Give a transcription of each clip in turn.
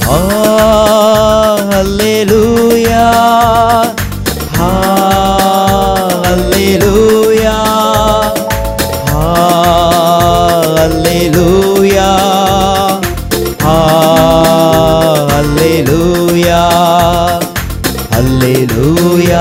Hallelujah. Hallelujah. Hallelujah. Hallelujah. Hallelujah.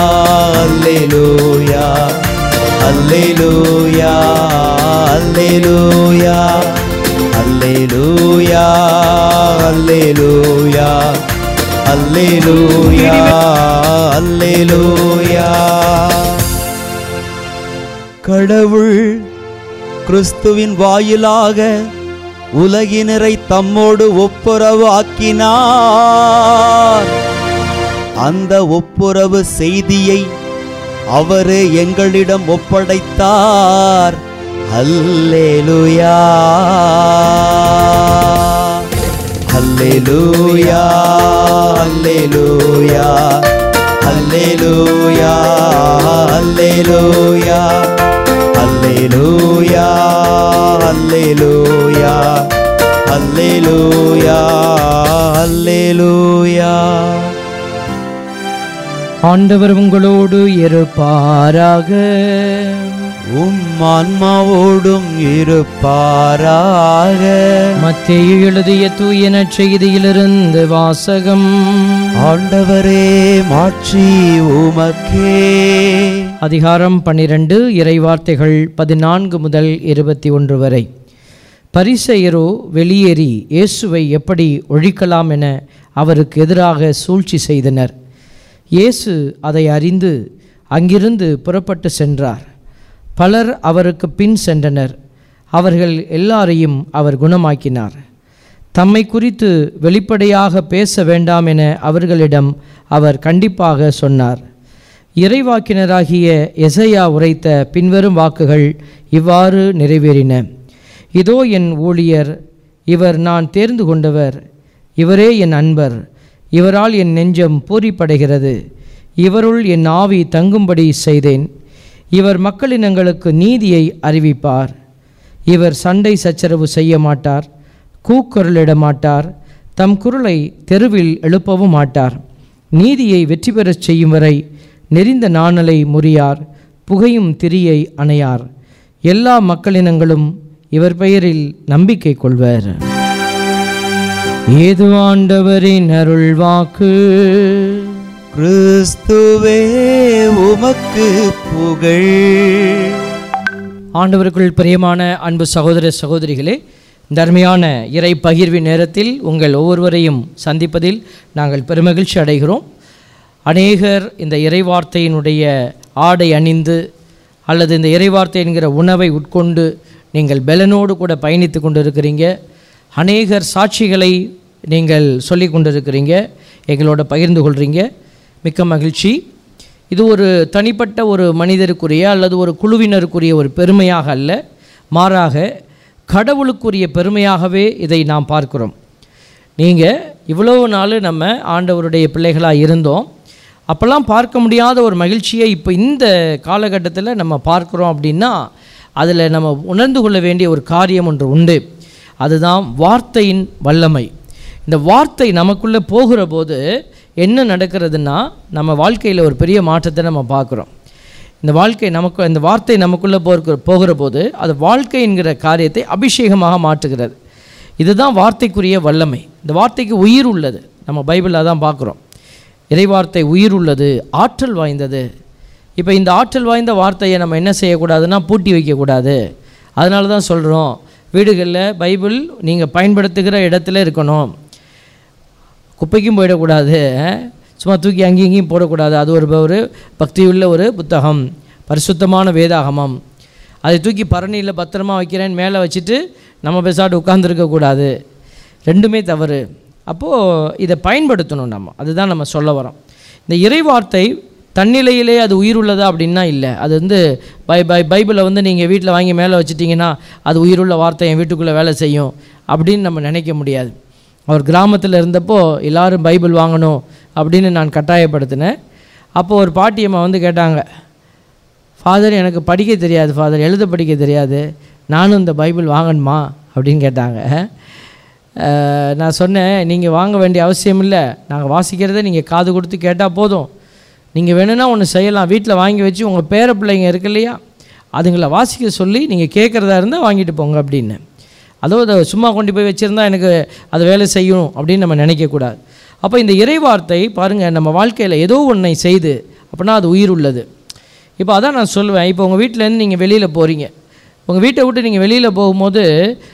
Hallelujah. Hallelujah. Hallelujah. Hallelujah. Hallelujah. Hallelujah. கடவுள் கிறிஸ்துவின் வாயிலாக உலகினரை தம்மோடு ஒப்புரவு ஆக்கினார் அந்த ஒப்புரவு செய்தியை அவரே எங்களிடம் ஒப்படைத்தார் அல்லேலுயா அல்லேலூயா அல்லேலூயா அல்லேலூயா அல்லேலூயா அல்லேலூயா அல்லேலூயா அல்லேலூயா அல்லேலூயா ஆண்டவர் உங்களோடு இருப்பாராக உம் ஆன்மாவோடும் இருப்பாராக மத்தேயு எழுதிய தூய செய்தியிலிருந்து வாசகம் ஆண்டவரே மாட்சி உமக்கே அதிகாரம் பன்னிரண்டு இறைவார்த்தைகள் பதினான்கு முதல் இருபத்தி ஒன்று வரை பரிசெயரோ வெளியேறி இயேசுவை எப்படி ஒழிக்கலாம் என அவருக்கு எதிராக சூழ்ச்சி செய்தனர் இயேசு அதை அறிந்து அங்கிருந்து புறப்பட்டு சென்றார் பலர் அவருக்கு பின் சென்றனர் அவர்கள் எல்லாரையும் அவர் குணமாக்கினார் தம்மை குறித்து வெளிப்படையாக பேச வேண்டாம் என அவர்களிடம் அவர் கண்டிப்பாக சொன்னார் இறைவாக்கினராகிய எசையா உரைத்த பின்வரும் வாக்குகள் இவ்வாறு நிறைவேறின இதோ என் ஊழியர் இவர் நான் தேர்ந்து கொண்டவர் இவரே என் அன்பர் இவரால் என் நெஞ்சம் பூரிப்படைகிறது இவருள் என் ஆவி தங்கும்படி செய்தேன் இவர் மக்களினங்களுக்கு நீதியை அறிவிப்பார் இவர் சண்டை சச்சரவு செய்ய மாட்டார் கூக்குரலிட மாட்டார் தம் குரலை தெருவில் எழுப்பவும் மாட்டார் நீதியை வெற்றி பெறச் செய்யும் வரை நெறிந்த நாணலை முறியார் புகையும் திரியை அணையார் எல்லா மக்களினங்களும் இவர் பெயரில் நம்பிக்கை கொள்வர் ஏது ஆண்டவரின் அருள்வாக்கு கிறிஸ்துவே உமக்கு புகழ் ஆண்டவருக்குள் பிரியமான அன்பு சகோதர சகோதரிகளே இந்த அருமையான இறை பகிர்வின் நேரத்தில் உங்கள் ஒவ்வொருவரையும் சந்திப்பதில் நாங்கள் பெருமகிழ்ச்சி அடைகிறோம் அநேகர் இந்த இறைவார்த்தையினுடைய ஆடை அணிந்து அல்லது இந்த இறைவார்த்தை என்கிற உணவை உட்கொண்டு நீங்கள் பெலனோடு கூட பயணித்து கொண்டு இருக்கிறீங்க அநேகர் சாட்சிகளை நீங்கள் சொல்லி கொண்டிருக்கிறீங்க எங்களோட பகிர்ந்து கொள்கிறீங்க மிக்க மகிழ்ச்சி இது ஒரு தனிப்பட்ட ஒரு மனிதருக்குரிய அல்லது ஒரு குழுவினருக்குரிய ஒரு பெருமையாக அல்ல மாறாக கடவுளுக்குரிய பெருமையாகவே இதை நாம் பார்க்கிறோம் நீங்கள் இவ்வளவு நாள் நம்ம ஆண்டவருடைய பிள்ளைகளாக இருந்தோம் அப்போல்லாம் பார்க்க முடியாத ஒரு மகிழ்ச்சியை இப்போ இந்த காலகட்டத்தில் நம்ம பார்க்குறோம் அப்படின்னா அதில் நம்ம உணர்ந்து கொள்ள வேண்டிய ஒரு காரியம் ஒன்று உண்டு அதுதான் வார்த்தையின் வல்லமை இந்த வார்த்தை நமக்குள்ளே போகிற போது என்ன நடக்கிறதுனா நம்ம வாழ்க்கையில் ஒரு பெரிய மாற்றத்தை நம்ம பார்க்குறோம் இந்த வாழ்க்கை நமக்கு இந்த வார்த்தை நமக்குள்ளே போகிற போகிற போது அது வாழ்க்கை என்கிற காரியத்தை அபிஷேகமாக மாற்றுகிறது இதுதான் வார்த்தைக்குரிய வல்லமை இந்த வார்த்தைக்கு உயிர் உள்ளது நம்ம பைபிளில் தான் பார்க்குறோம் இறைவார்த்தை உயிர் உள்ளது ஆற்றல் வாய்ந்தது இப்போ இந்த ஆற்றல் வாய்ந்த வார்த்தையை நம்ம என்ன செய்யக்கூடாதுன்னா பூட்டி வைக்கக்கூடாது அதனால தான் சொல்கிறோம் வீடுகளில் பைபிள் நீங்கள் பயன்படுத்துகிற இடத்துல இருக்கணும் குப்பைக்கும் போயிடக்கூடாது அஹ். சும்மா தூக்கி அங்கேயும் இங்கேயும் போடக்கூடாது அது ஒரு ஒரு பக்தியுள்ள ஒரு புத்தகம் பரிசுத்தமான வேதாகமம் அதை தூக்கி பரணியில் பத்திரமா வைக்கிறேன்னு மேலே வச்சுட்டு நம்ம பெசாட்டு உட்காந்துருக்கக்கூடாது ரெண்டுமே தவறு அப்போது இதை பயன்படுத்தணும் நம்ம அதுதான் நம்ம சொல்ல வரோம் இந்த இறைவார்த்தை தன்னிலையிலே அது உயிர் உள்ளதா அப்படின்னா இல்லை அது வந்து பை பை பைபிளை வந்து நீங்கள் வீட்டில் வாங்கி மேலே வச்சிட்டிங்கன்னா அது உயிருள்ள வார்த்தை என் வீட்டுக்குள்ளே வேலை செய்யும் அப்படின்னு நம்ம நினைக்க முடியாது அவர் கிராமத்தில் இருந்தப்போ எல்லாரும் பைபிள் வாங்கணும் அப்படின்னு நான் கட்டாயப்படுத்தினேன் அப்போ ஒரு பாட்டியம்மா வந்து கேட்டாங்க ஃபாதர் எனக்கு படிக்க தெரியாது ஃபாதர் எழுத படிக்க தெரியாது நானும் இந்த பைபிள் வாங்கணுமா அப்படின்னு கேட்டாங்க அஹ், நான் சொன்னேன் நீங்கள் வாங்க வேண்டிய அவசியம் இல்லை நாங்கள் வாசிக்கிறத நீங்கள் காது கொடுத்து கேட்டால் போதும் நீங்கள் வேணும்னா ஒன்று செய்யலாம் வீட்டில் வாங்கி வச்சு உங்கள் பேர பிள்ளைங்க இருக்கு இல்லையா அதுங்களை வாசிக்க சொல்லி நீங்கள் கேட்குறதா இருந்தால் வாங்கிட்டு போங்க அப்படின்னு அதுவும் அதை சும்மா கொண்டு போய் வச்சுருந்தா எனக்கு அது வேலை செய்யும் அப்படின்னு நம்ம நினைக்கக்கூடாது அப்போ இந்த இறைவார்த்தை பாருங்கள் நம்ம வாழ்க்கையில் ஏதோ ஒன்றை செய்து அப்படின்னா அது உயிர் உள்ளது இப்போ அதான் நான் சொல்லுவேன் இப்போ உங்கள் வீட்டிலேருந்து நீங்கள் வெளியில் போகிறீங்க உங்கள் வீட்டை விட்டு நீங்கள் வெளியில் போகும்போது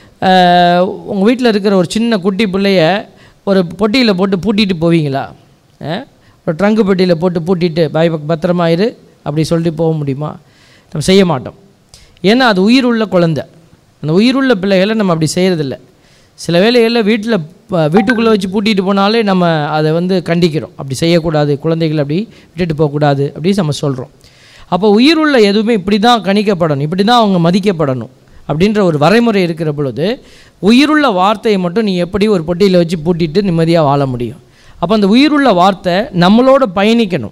உங்கள் வீட்டில் இருக்கிற ஒரு சின்ன குட்டி பிள்ளைய ஒரு பொட்டியில் போட்டு பூட்டிட்டு போவீங்களா அஹ்? ஒரு ட்ரங்கு பெட்டியில் போட்டு பூட்டிட்டு பாய் பத்திரமா இரு அப்படி சொல்லிட்டு போக முடியுமா நம்ம செய்ய மாட்டோம் ஏன்னா அது உயிருள்ள குழந்தை அந்த உயிருள்ள பிள்ளைகளை நம்ம அப்படி செய்கிறதில்ல சில வேளைகளில் வீட்டில் வீட்டுக்குள்ளே வச்சு பூட்டிட்டு போனாலே நம்ம அதை வந்து கண்டிக்கிறோம் அப்படி செய்யக்கூடாது குழந்தைகளை அப்படி விட்டுட்டு போகக்கூடாது அப்படின்னு நம்ம சொல்கிறோம் அப்போ உயிருள்ள எதுவுமே இப்படி தான் கணிக்கப்படணும் இப்படி தான் அவங்க மதிக்கப்படணும் அப்படின்ற ஒரு வரைமுறை இருக்கிற பொழுது உயிருள்ள வார்த்தையை மட்டும் நீ எப்படி ஒரு பொட்டியில் வச்சு பூட்டிட்டு நிம்மதியாக வாழ முடியும் அப்போ அந்த உயிருள்ள வார்த்தை நம்மளோட பயணிக்கணும்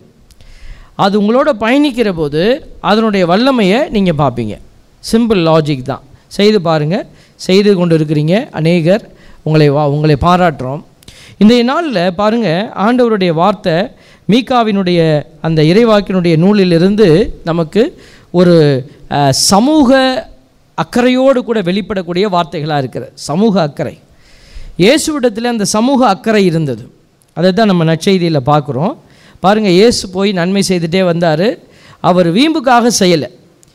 அது உங்களோட பயணிக்கிற போது அதனுடைய வல்லமையை நீங்கள் பார்ப்பீங்க சிம்பிள் லாஜிக் தான் செய்து பாருங்கள் செய்து கொண்டு இருக்கிறீங்க அநேகர் உங்களை வா உங்களை பாராட்டுறோம் இன்றைய நாளில் பாருங்கள் ஆண்டவருடைய வார்த்தை மீகாவினுடைய அந்த இறைவாக்கினுடைய நூலிலிருந்து நமக்கு ஒரு அஹ், சமூக அக்கறையோடு கூட வெளிப்படக்கூடிய வார்த்தைகளாக இருக்கிறது சமூக அக்கறை இயேசுவிடத்தில் அந்த சமூக அக்கறை இருந்தது அதை தான் நம்ம நற்செய்தியில் பார்க்குறோம் பாருங்கள் இயேசு போய் நன்மை செய்துட்டே வந்தார் அவர் வீம்புக்காக செய்யலை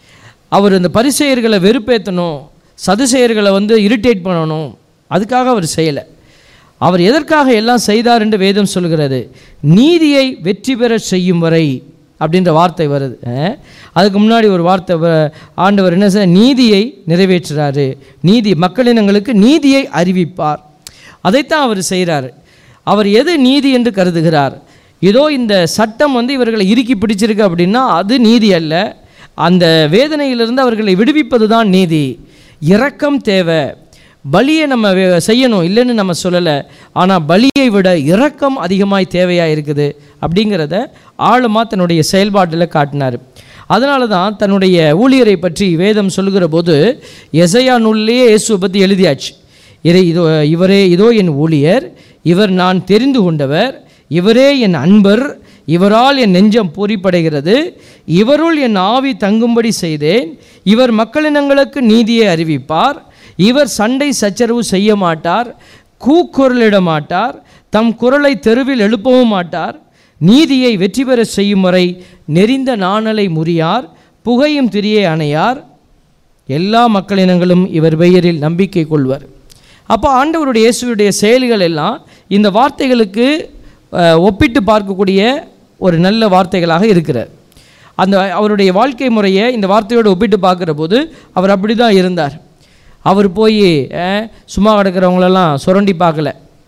அவர் இந்த பரிசெயர்களை வெறுப்பேற்றணும் சதுசெயர்களை வந்து இரிட்டேட் பண்ணணும் அதுக்காக அவர் செய்யலை அவர் எதற்காக எல்லாம் செய்தார் என்று வேதம் சொல்கிறது நீதியை வெற்றி பெற செய்யும் வரை அப்படின்ற வார்த்தை வருது அஹ். அதுக்கு முன்னாடி ஒரு வார்த்தை வ- ஆண்டவர் என்ன செய்ய நீதியை நிறைவேற்றுறாரு நீதி மக்களினங்களுக்கு நீதியை அறிவிப்பார் அதைத்தான் அவர் செய்கிறாரு அவர் எது நீதி என்று கருதுகிறார் இதோ இந்த சட்டம் வந்து இவர்களை இறுக்கி பிடிச்சிருக்கு அப்படின்னா அது நீதி அல்ல அந்த வேதனையிலிருந்து அவர்களை விடுவிப்பது தான் நீதி இரக்கம் தேவை பலியை நம்ம வே- செய்யணும் இல்லைன்னு நம்ம சொல்லலை ஆனால் பலியை விட இரக்கம் அதிகமாய் தேவையாக இருக்குது அப்படிங்கிறத ஆழமாக தன்னுடைய செயல்பாட்டில் காட்டினார் அதனால தான் தன்னுடைய ஊழியரை பற்றி வேதம் சொல்லுகிற போது எசையா நூல்லையே இயேசுவை பற்றி எழுதியாச்சு இதை இதோ இவரே இதோ என் ஊழியர் இவர் நான் தெரிந்து கொண்டவர் இவரே என் அன்பர் இவரால் என் நெஞ்சம் பூரிப்படைகிறது இவருள் என் ஆவி தங்கும்படி செய்தேன் இவர் மக்களினங்களுக்கு நீதியை அறிவிப்பார் இவர் சண்டை சச்சரவு செய்ய மாட்டார் கூக்குரலிட மாட்டார் தம் குரலை தெருவில் எழுப்பவும் மாட்டார் நீதியை வெற்றி பெற செய்யும் வரை நெறிந்த நாணலை முறியார் புகையும் திரியை அணையார் எல்லா மக்களினங்களும் இவர் பெயரில் நம்பிக்கை கொள்வர் அப்போ ஆண்டவருடைய இயேசுவுடைய செயல்கள் எல்லாம் இந்த வார்த்தைகளுக்கு அஹ், ஒப்பிட்டு பார்க்கக்கூடிய ஒரு நல்ல வார்த்தைகளாக இருக்கிறார் அந்த அவருடைய வாழ்க்கை முறையை இந்த வார்த்தையோடு ஒப்பிட்டு பார்க்குற போது அவர் அப்படி தான் இருந்தார் அவர் போய் அஹ், சும்மா கிடக்கிறவங்களெல்லாம் சுரண்டி பார்க்கல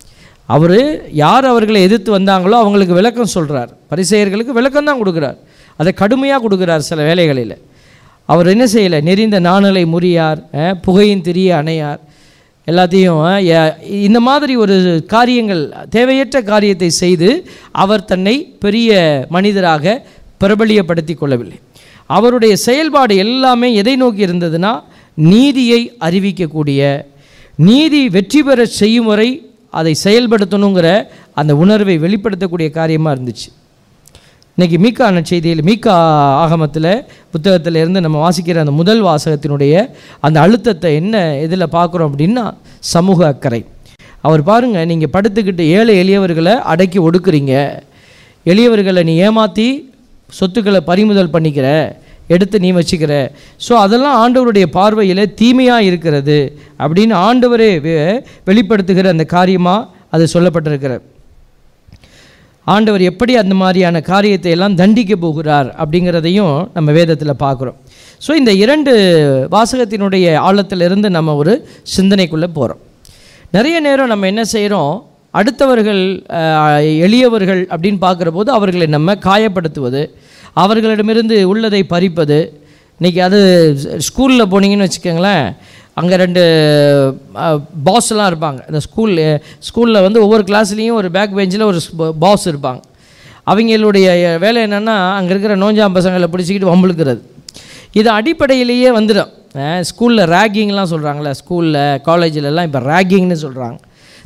அவர் யார் அவர்களை எதிர்த்து வந்தாங்களோ அவங்களுக்கு விளக்கம் சொல்கிறார் பரிசெயர்களுக்கு விளக்கம் தான் கொடுக்குறார் அதை கடுமையாக கொடுக்குறார் சில வேலைகளில் அவர் என்ன செய்யலை நெறிந்த நாணலை முறியார் அஹ், புகையின் திரிய அணையார் எல்லாத்தையும் அஹ், ய- இந்த மாதிரி ஒரு காரியங்கள் தேவையற்ற காரியத்தை செய்து அவர் தன்னை பெரிய மனிதராக பிரபலியப்படுத்தி கொள்ளவில்லை அவருடைய செயல்பாடு எல்லாமே எதை நோக்கி இருந்ததுன்னா நீதியை அறிவிக்கக்கூடிய நீதி வெற்றி பெற செய்யும் வரை அதை செயல்படுத்தணுங்கிற அந்த உணர்வை வெளிப்படுத்தக்கூடிய காரியமாக இருந்துச்சு இன்னைக்கு மீக்கா செய்தியில் மீக்கா ஆகமத்தில் புத்தகத்தில் இருந்து நம்ம வாசிக்கிற அந்த முதல் வாசகத்தினுடைய அந்த அழுத்தத்தை என்ன இதில் பார்க்குறோம் அப்படின்னா சமூக அக்கறை அவர் பாருங்க நீங்கள் படுத்துக்கிட்டு ஏழை எளியவர்களை அடக்கி ஒடுக்குறீங்க எளியவர்களை நீ ஏமாற்றி சொத்துக்களை பறிமுதல் பண்ணிக்கிற எடுத்து நீ வச்சுக்கிற ஸோ அதெல்லாம் ஆண்டவருடைய பார்வையில் தீமையாக இருக்கிறது அப்படின்னு ஆண்டவரே வெ- வெளிப்படுத்துகிற அந்த காரியமாக அது சொல்லப்பட்டிருக்கிறது ஆண்டவர் எப்படி அந்த மாதிரியான காரியத்தை எல்லாம் தண்டிக்க போகிறார் அப்படிங்கிறதையும் நம்ம வேதத்தில் பார்க்குறோம் ஸோ இந்த இரண்டு வாசகத்தினுடைய ஆழத்திலிருந்து நம்ம ஒரு சிந்தனைக்குள்ளே போகிறோம் நிறைய நேரம் நம்ம என்ன செய்கிறோம் அடுத்தவர்கள் அஹ், எளியவர்கள் அப்படின்னு பார்க்குற போது அவர்களை நம்ம காயப்படுத்துவது அவர்களிடமிருந்து உள்ளதை பறிப்பது இன்றைக்கி அது ஸ்கூலில் போனீங்கன்னு வச்சுக்கோங்களேன் அங்கே ரெண்டு பாஸ்லாம் இருப்பாங்க இந்த ஸ்கூல் ஸ்கூலில் வந்து ஒவ்வொரு கிளாஸ்லேயும் ஒரு பேக் பெஞ்சில் ஒரு பாஸ் இருப்பாங்க அவங்களுடைய வேலை என்னென்னா அங்கே இருக்கிற நோஞ்சாம் பசங்களை பிடிச்சிக்கிட்டு வம்பிழுக்கிறது இது அடிப்படையிலேயே வந்துடும் ஸ்கூலில் ரேக்கிங்லாம் சொல்கிறாங்களே ஸ்கூலில் காலேஜிலலாம் இப்போ ரேக்கிங்னு சொல்கிறாங்க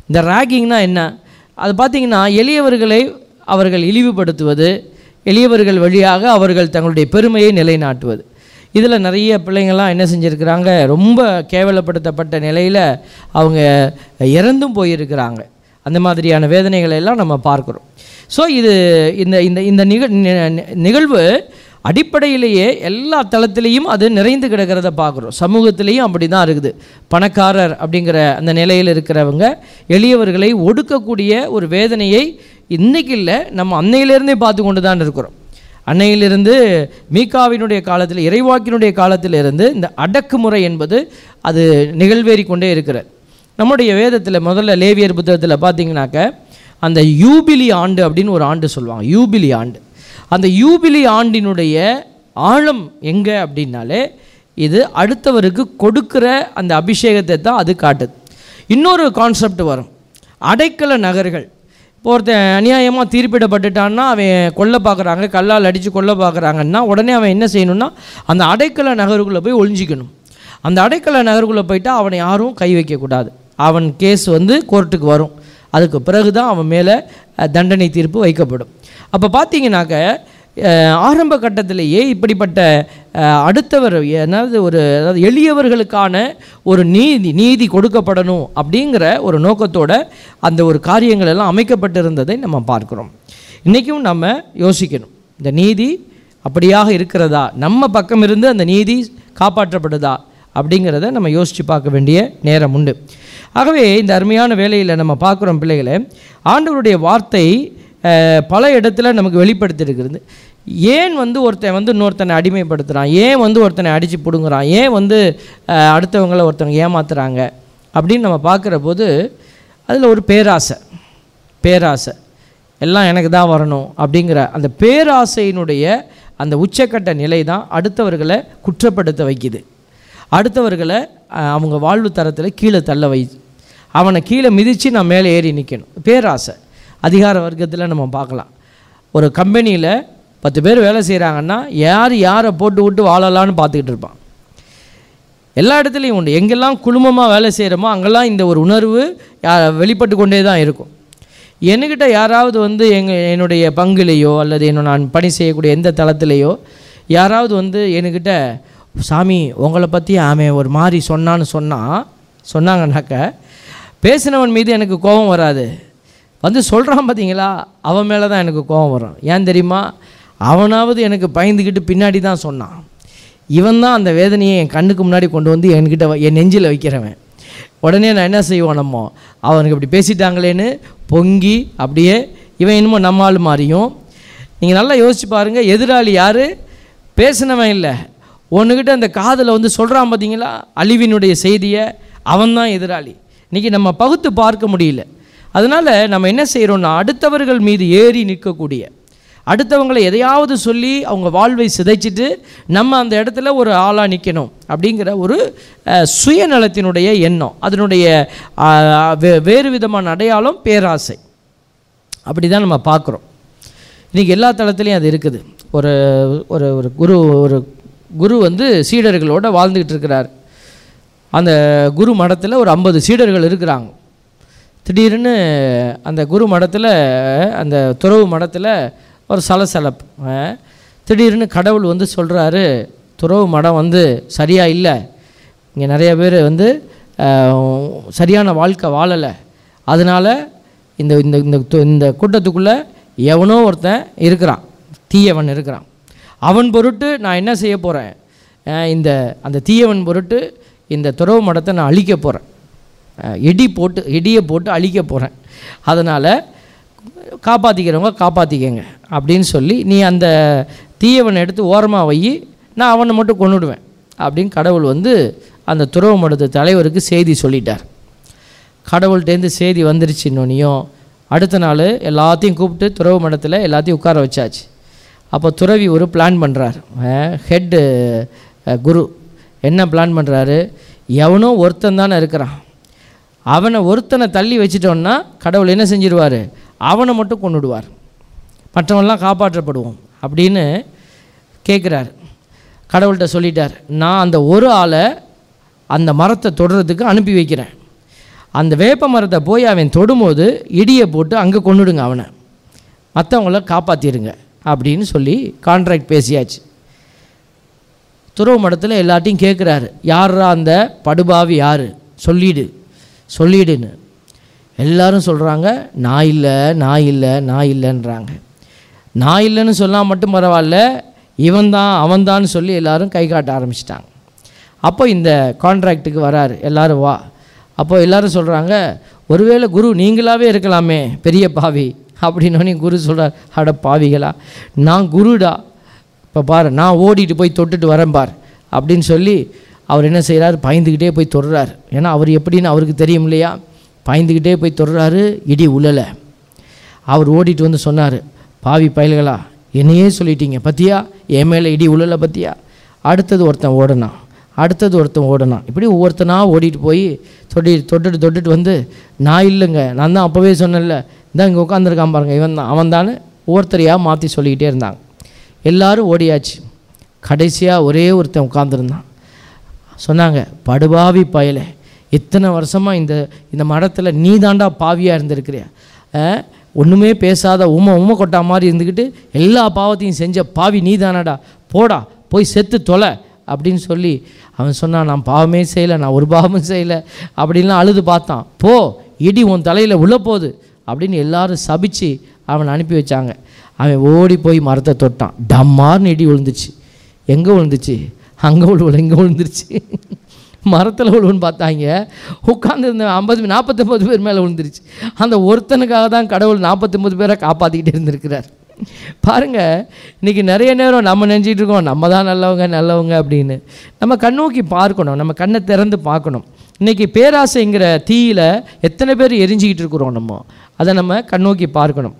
இந்த ராகிங்னா என்ன அது பார்த்திங்கன்னா எளியவர்களை அவர்கள் இழிவுபடுத்துவது எளியவர்கள் வழியாக அவர்கள் தங்களுடைய பெருமையை நிலைநாட்டுவது இதில் நிறைய பிள்ளைங்கள்லாம் என்ன செஞ்சுருக்கிறாங்க ரொம்ப கேவலப்படுத்தப்பட்ட நிலையில் அவங்க இறந்தும் போயிருக்கிறாங்க அந்த மாதிரியான வேதனைகளை எல்லாம் நம்ம பார்க்குறோம் ஸோ இது இந்த இந்த இந்த நிக நி- நிகழ்வு அடிப்படையிலேயே எல்லா தளத்திலையும் அது நிறைந்து கிடக்கிறத பார்க்குறோம் சமூகத்திலையும் அப்படி தான் இருக்குது பணக்காரர் அப்படிங்கிற அந்த நிலையில் இருக்கிறவங்க எளியவர்களை ஒடுக்கக்கூடிய ஒரு வேதனையை இன்னைக்கு இல்லை நம்ம அன்னையிலேருந்தே பார்த்து கொண்டு தான் இருக்கிறோம் அன்னையிலிருந்து மீகாவினுடைய காலத்தில் இறைவாக்கினுடைய காலத்திலிருந்து இந்த அடக்குமுறை என்பது அது நிகழ்வேறி கொண்டே இருக்கிறது நம்முடைய வேதத்தில் முதல்ல லேவியர் புத்தகத்தில் பார்த்தீங்கன்னாக்க அந்த யூபிலி ஆண்டு அப்படின்னு ஒரு ஆண்டு சொல்லுவாங்க யூபிலி ஆண்டு அந்த யூபிலி ஆண்டினுடைய ஆழம் எங்கே அப்படின்னாலே இது அடுத்தவருக்கு கொடுக்கிற அந்த அபிஷேகத்தை தான் அது காட்டுது இன்னொரு கான்செப்ட் வரும் அடைக்கல நகர்கள் இப்போ ஒருத்தன் அநியாயமாக தீர்ப்பிடப்பட்டுட்டான்னா அவன் கொல்ல பார்க்குறாங்க கல்லால் அடித்து கொல்ல பார்க்குறாங்கன்னா உடனே அவன் என்ன செய்யணும்னா அந்த அடைக்கல நகருக்குள்ளே போய் ஒளிஞ்சிக்கணும் அந்த அடைக்கல நகருக்குள்ளே போயிட்டா அவனை யாரும் கை வைக்கக்கூடாது அவன் கேஸ் வந்து கோர்ட்டுக்கு வரும் அதுக்கு பிறகு தான் அவன் மேலே அஹ், தண்டனை தீர்ப்பு வைக்கப்படும் அப்போ பார்த்தீங்கன்னாக்க அஹ், ஆரம்ப கட்டத்திலேயே இப்படிப்பட்ட அஹ், அடுத்தவர் அதாவது ஒரு அதாவது எளியவர்களுக்கான ஒரு நீதி நீதி கொடுக்கப்படணும் அப்படிங்கிற ஒரு நோக்கத்தோட அந்த ஒரு காரியங்கள் எல்லாம் அமைக்கப்பட்டிருந்ததை நம்ம பார்க்கிறோம் இன்றைக்கும் நம்ம யோசிக்கணும் இந்த நீதி அப்படியாக இருக்கிறதா நம்ம பக்கம் இருந்து அந்த நீதி காப்பாற்றப்படுதா அப்படிங்கிறத நம்ம யோசித்து பார்க்க வேண்டிய நேரம் உண்டு ஆகவே இந்த அருமையான வேலையில் நம்ம பார்க்குறோம் பிள்ளைகளை ஆண்டவருடைய வார்த்தை அஹ், பல இடத்துல நமக்கு வெளிப்படுத்தியிருக்கிறது ஏன் வந்து ஒருத்தன் வந்து இன்னொருத்தனை அடிமைப்படுத்துகிறான் ஏன் வந்து ஒருத்தனை அடித்து பிடுங்குறான் ஏன் வந்து அஹ், அடுத்தவங்கள ஒருத்தவங்க ஏமாத்துறாங்க அப்படின்னு நம்ம பார்க்குற போது அதில் ஒரு பேராசை பேராசை எல்லாம் எனக்கு தான் வரணும் அப்படிங்கிற அந்த பேராசையினுடைய அந்த உச்சக்கட்ட நிலை தான் அடுத்தவர்களை குற்றப்படுத்த வைக்குது அடுத்தவர்களை அஹ், அவங்க வாழ்வு தரத்தில் கீழே தள்ள வை அவனை கீழே மிதித்து நான் மேலே ஏறி நிற்கணும் பேராசை அதிகார வர்க்கத்தில் நம்ம பார்க்கலாம் ஒரு கம்பெனியில் பத்து பேர் வேலை செய்கிறாங்கன்னா யார் யாரை போட்டு விட்டு வாழலான்னு பார்த்துக்கிட்டு இருப்பான் எல்லா இடத்துலையும் உண்டு எங்கெல்லாம் குழுமமாக வேலை செய்கிறோமோ அங்கெல்லாம் இந்த ஒரு உணர்வு யா- வெளிப்பட்டு கொண்டே தான் இருக்கும் என்கிட்ட யாராவது வந்து எங்கள் என்னுடைய பங்குலேயோ அல்லது என்ன நான் பணி செய்யக்கூடிய எந்த தளத்திலேயோ யாராவது வந்து என்கிட்ட சாமி உங்களை பற்றி அவன் ஒரு மாதிரி சொன்னான்னு சொன்னால் சொன்னாங்கன்னாக்க பேசினவன் மீது எனக்கு கோபம் வராது வந்து சொல்கிறான் பார்த்தீங்களா அவன் மேலே தான் எனக்கு கோபம் வரும் ஏன் தெரியுமா அவனாவது எனக்கு பயந்துக்கிட்டு பின்னாடி தான் சொன்னான் இவன் தான் அந்த வேதனையை என் கண்ணுக்கு முன்னாடி கொண்டு வந்து என்கிட்ட வ- என் நெஞ்சில் வைக்கிறவன் உடனே நான் என்ன செய்வோம் நம்ம அவனுக்கு இப்படி பேசிட்டாங்களேன்னு பொங்கி அப்படியே இவன் என்னமோ நம்மால் மாறியும் நீங்கள் நல்லா யோசிச்சு பாருங்கள் எதிராளி யார் பேசினவன் இல்லை ஒன்றுக்கிட்ட அந்த காதில் வந்து சொல்கிறான் பார்த்தீங்களா அழிவினுடைய செய்தியை அவன் தான் எதிராளி இன்றைக்கி நம்ம பகுத்து பார்க்க முடியல அதனால் நம்ம என்ன செய்கிறோம்னா அடுத்தவர்கள் மீது ஏறி நிற்கக்கூடிய அடுத்தவங்களை எதையாவது சொல்லி அவங்க வாழ்வை சிதைச்சிட்டு நம்ம அந்த இடத்துல ஒரு ஆளாக நிற்கணும் அப்படிங்கிற ஒரு அஹ், சுயநலத்தினுடைய எண்ணம் அதனுடைய அஹ், வே- வேறு விதமான அடையாளம் பேராசை அப்படி தான் நம்ம பார்க்குறோம் இன்றைக்கி எல்லா தளத்துலேயும் அது இருக்குது ஒரு ஒரு ஒரு குரு ஒரு குரு வந்து சீடர்களோட வாழ்ந்துக்கிட்டு இருக்கிறார் அந்த குரு மடத்தில் ஒரு ஐம்பது சீடர்கள் இருக்கிறாங்க திடீர்னு அந்த குரு மடத்தில் அந்த துறவு மடத்தில் ஒரு சலசலப்பு அஹ், திடீர்னு கடவுள் வந்து சொல்கிறாரு துறவு மடம் வந்து சரியாக இல்லை இங்கே நிறைய பேர் வந்து அஹ், சரியான வாழ்க்கை வாழலை அதனால் இந்த இந்த இந்த து- இந்த கூட்டத்துக்குள்ளே எவனோ ஒருத்தன் இருக்கிறான் தீயவன் இருக்கிறான் அவன் பொருட்டு நான் என்ன செய்ய போகிறேன் இந்த அந்த தீயவன் பொருட்டு இந்த துறவு மடத்தை நான் அழிக்க போகிறேன் இடி போட்டு இடியை போட்டு அழிக்க போகிறேன் அதனால் காப்பாற்றிக்கிறவங்க காப்பாற்றிக்கங்க அப்படின்னு சொல்லி நீ அந்த தீயவனை எடுத்து ஓரமாக வை நான் அவனை மட்டும் கொன்னுடுவேன் அப்படின்னு கடவுள் வந்து அந்த துறவு மடத்து தலைவருக்கு செய்தி சொல்லிட்டார் கடவுள்கிட்டேருந்து செய்தி வந்துருச்சுன்னொன்னையும் அடுத்த நாள் எல்லாத்தையும் கூப்பிட்டு துறவு மடத்தில் எல்லாத்தையும் உட்கார வச்சாச்சு அப்போ துறவி ஒரு பிளான் பண்ணுறார் ஹெட்டு குரு என்ன பிளான் பண்ணுறாரு எவனோ ஒருத்தன் தானே இருக்கிறான் அவனை ஒருத்தனை தள்ளி வச்சிட்டோன்னா கடவுள் என்ன செஞ்சிருவார் அவனை மட்டும் கொண்டுடுவார் மற்றவன்லாம் காப்பாற்றப்படுவோம் அப்படின்னு கேட்குறாரு கடவுள்கிட்ட சொல்லிட்டார் நான் அந்த ஒரு ஆளை அந்த மரத்தை தொடுறதுக்கு அனுப்பி வைக்கிறேன் அந்த வேப்ப மரத்தை போய் அவன் தொடும்போது இடியை போட்டு அங்கே கொண்டுடுங்க அவனை மற்றவங்கள காப்பாற்றிடுங்க அப்படின்னு சொல்லி கான்ட்ராக்ட் பேசியாச்சு துறவு மடத்தில் எல்லாத்தையும் கேட்குறாரு யாரா அந்த படுபாவி யார் சொல்லிடு சொல்லிடுன்னு எல்லாரும் சொல்கிறாங்க நான் இல்லை நான் இல்லை நான் இல்லைன்றாங்க நான் இல்லைன்னு சொன்னால் மட்டும் பரவாயில்ல இவன் தான் அவன் சொல்லி எல்லாரும் கை காட்ட ஆரம்பிச்சிட்டாங்க அப்போ இந்த கான்ட்ராக்ட்டுக்கு வராரு எல்லாரும் வா அப்போ எல்லாரும் சொல்கிறாங்க ஒருவேளை குரு நீங்களாவே இருக்கலாமே பெரிய பாவி அப்படின்னோடனே குரு சொல்கிறார் அட பாவிகளா நான் குருடா இப்போ பாரு நான் ஓடிட்டு போய் தொட்டுட்டு வரேன் பார் அப்படின்னு சொல்லி அவர் என்ன செய்கிறார் பயந்துக்கிட்டே போய் தொடுறாரு ஏன்னா அவர் எப்படின்னு அவருக்கு தெரியும் இல்லையா பயந்துக்கிட்டே போய் தொடுறாரு இடி உழலை அவர் ஓடிட்டு வந்து சொன்னார் பாவி பயல்களா என்னையே சொல்லிட்டீங்க பத்தியா என் மேலே இடி உழலை பத்தியா அடுத்தது ஒருத்தன் ஓடனான் அடுத்தது ஒருத்தன் ஓடனான் இப்படி ஒவ்வொருத்தனா ஓடிட்டு போய் தொட்டி தொட்டுட்டு தொட்டுட்டு வந்து நான் இல்லைங்க நான் தான் அப்போவே சொன்னேன்ல இந்த இங்கே உட்காந்துருக்கான் பாருங்க இவன் தான் அவன் தானே ஒவ்வொருத்தரையாக மாற்றி சொல்லிக்கிட்டே இருந்தாங்க எல்லாரும் ஓடியாச்சு கடைசியாக ஒரே ஒருத்தன் உட்காந்துருந்தான் சொன்னாங்க படுபாவி பயலே இத்தனை வருஷமாக இந்த இந்த மடத்தில் நீ தாண்டா பாவியாக இருந்திருக்கிறிய அஹ், ஒன்றுமே பேசாத உமை உமை கொட்டா மாதிரி இருந்துக்கிட்டு எல்லா பாவத்தையும் செஞ்ச பாவி நீ தானடா போடா போய் செத்து தொலை அப்படின்னு சொல்லி அவன் சொன்னான் நான் பாவமே செய்யலை நான் ஒரு பாவமும் செய்யலை அப்படின்லாம் அழுது பார்த்தான் போ இடி உன் தலையில் உள்ள போகுது அப்படின்னு எல்லாரும் சபிச்சு அவனை அனுப்பி வச்சாங்க அவன் ஓடி போய் மரத்தை தொட்டான் டம்மார்னு இடி விழுந்துச்சு எங்கே விழுந்துச்சு அங்கே விழுவல இங்கே விழுந்துருச்சு மரத்தில் விழுவுன்னு பார்த்தாங்க உட்காந்துருந்த ஐம்பது நாற்பத்தொம்பது பேர் மேலே விழுந்துருச்சு அந்த ஒருத்தனுக்காக தான் கடவுள் நாற்பத்தொம்பது பேரை காப்பாற்றிக்கிட்டு இருந்திருக்கிறார் பாருங்க இன்னைக்கு நிறைய நேரம் நம்ம நினச்சிட்டு இருக்கோம் நம்ம தான் நல்லவங்க நல்லவங்க அப்படின்னு நம்ம கண்ணோக்கி பார்க்கணும் நம்ம கண்ணை திறந்து பார்க்கணும் இன்னைக்கு பேராசைங்கிற தீயில எத்தனை பேர் எரிஞ்சிக்கிட்டு இருக்கிறோம் நம்ம அதை நம்ம கண்ணோக்கி பார்க்கணும்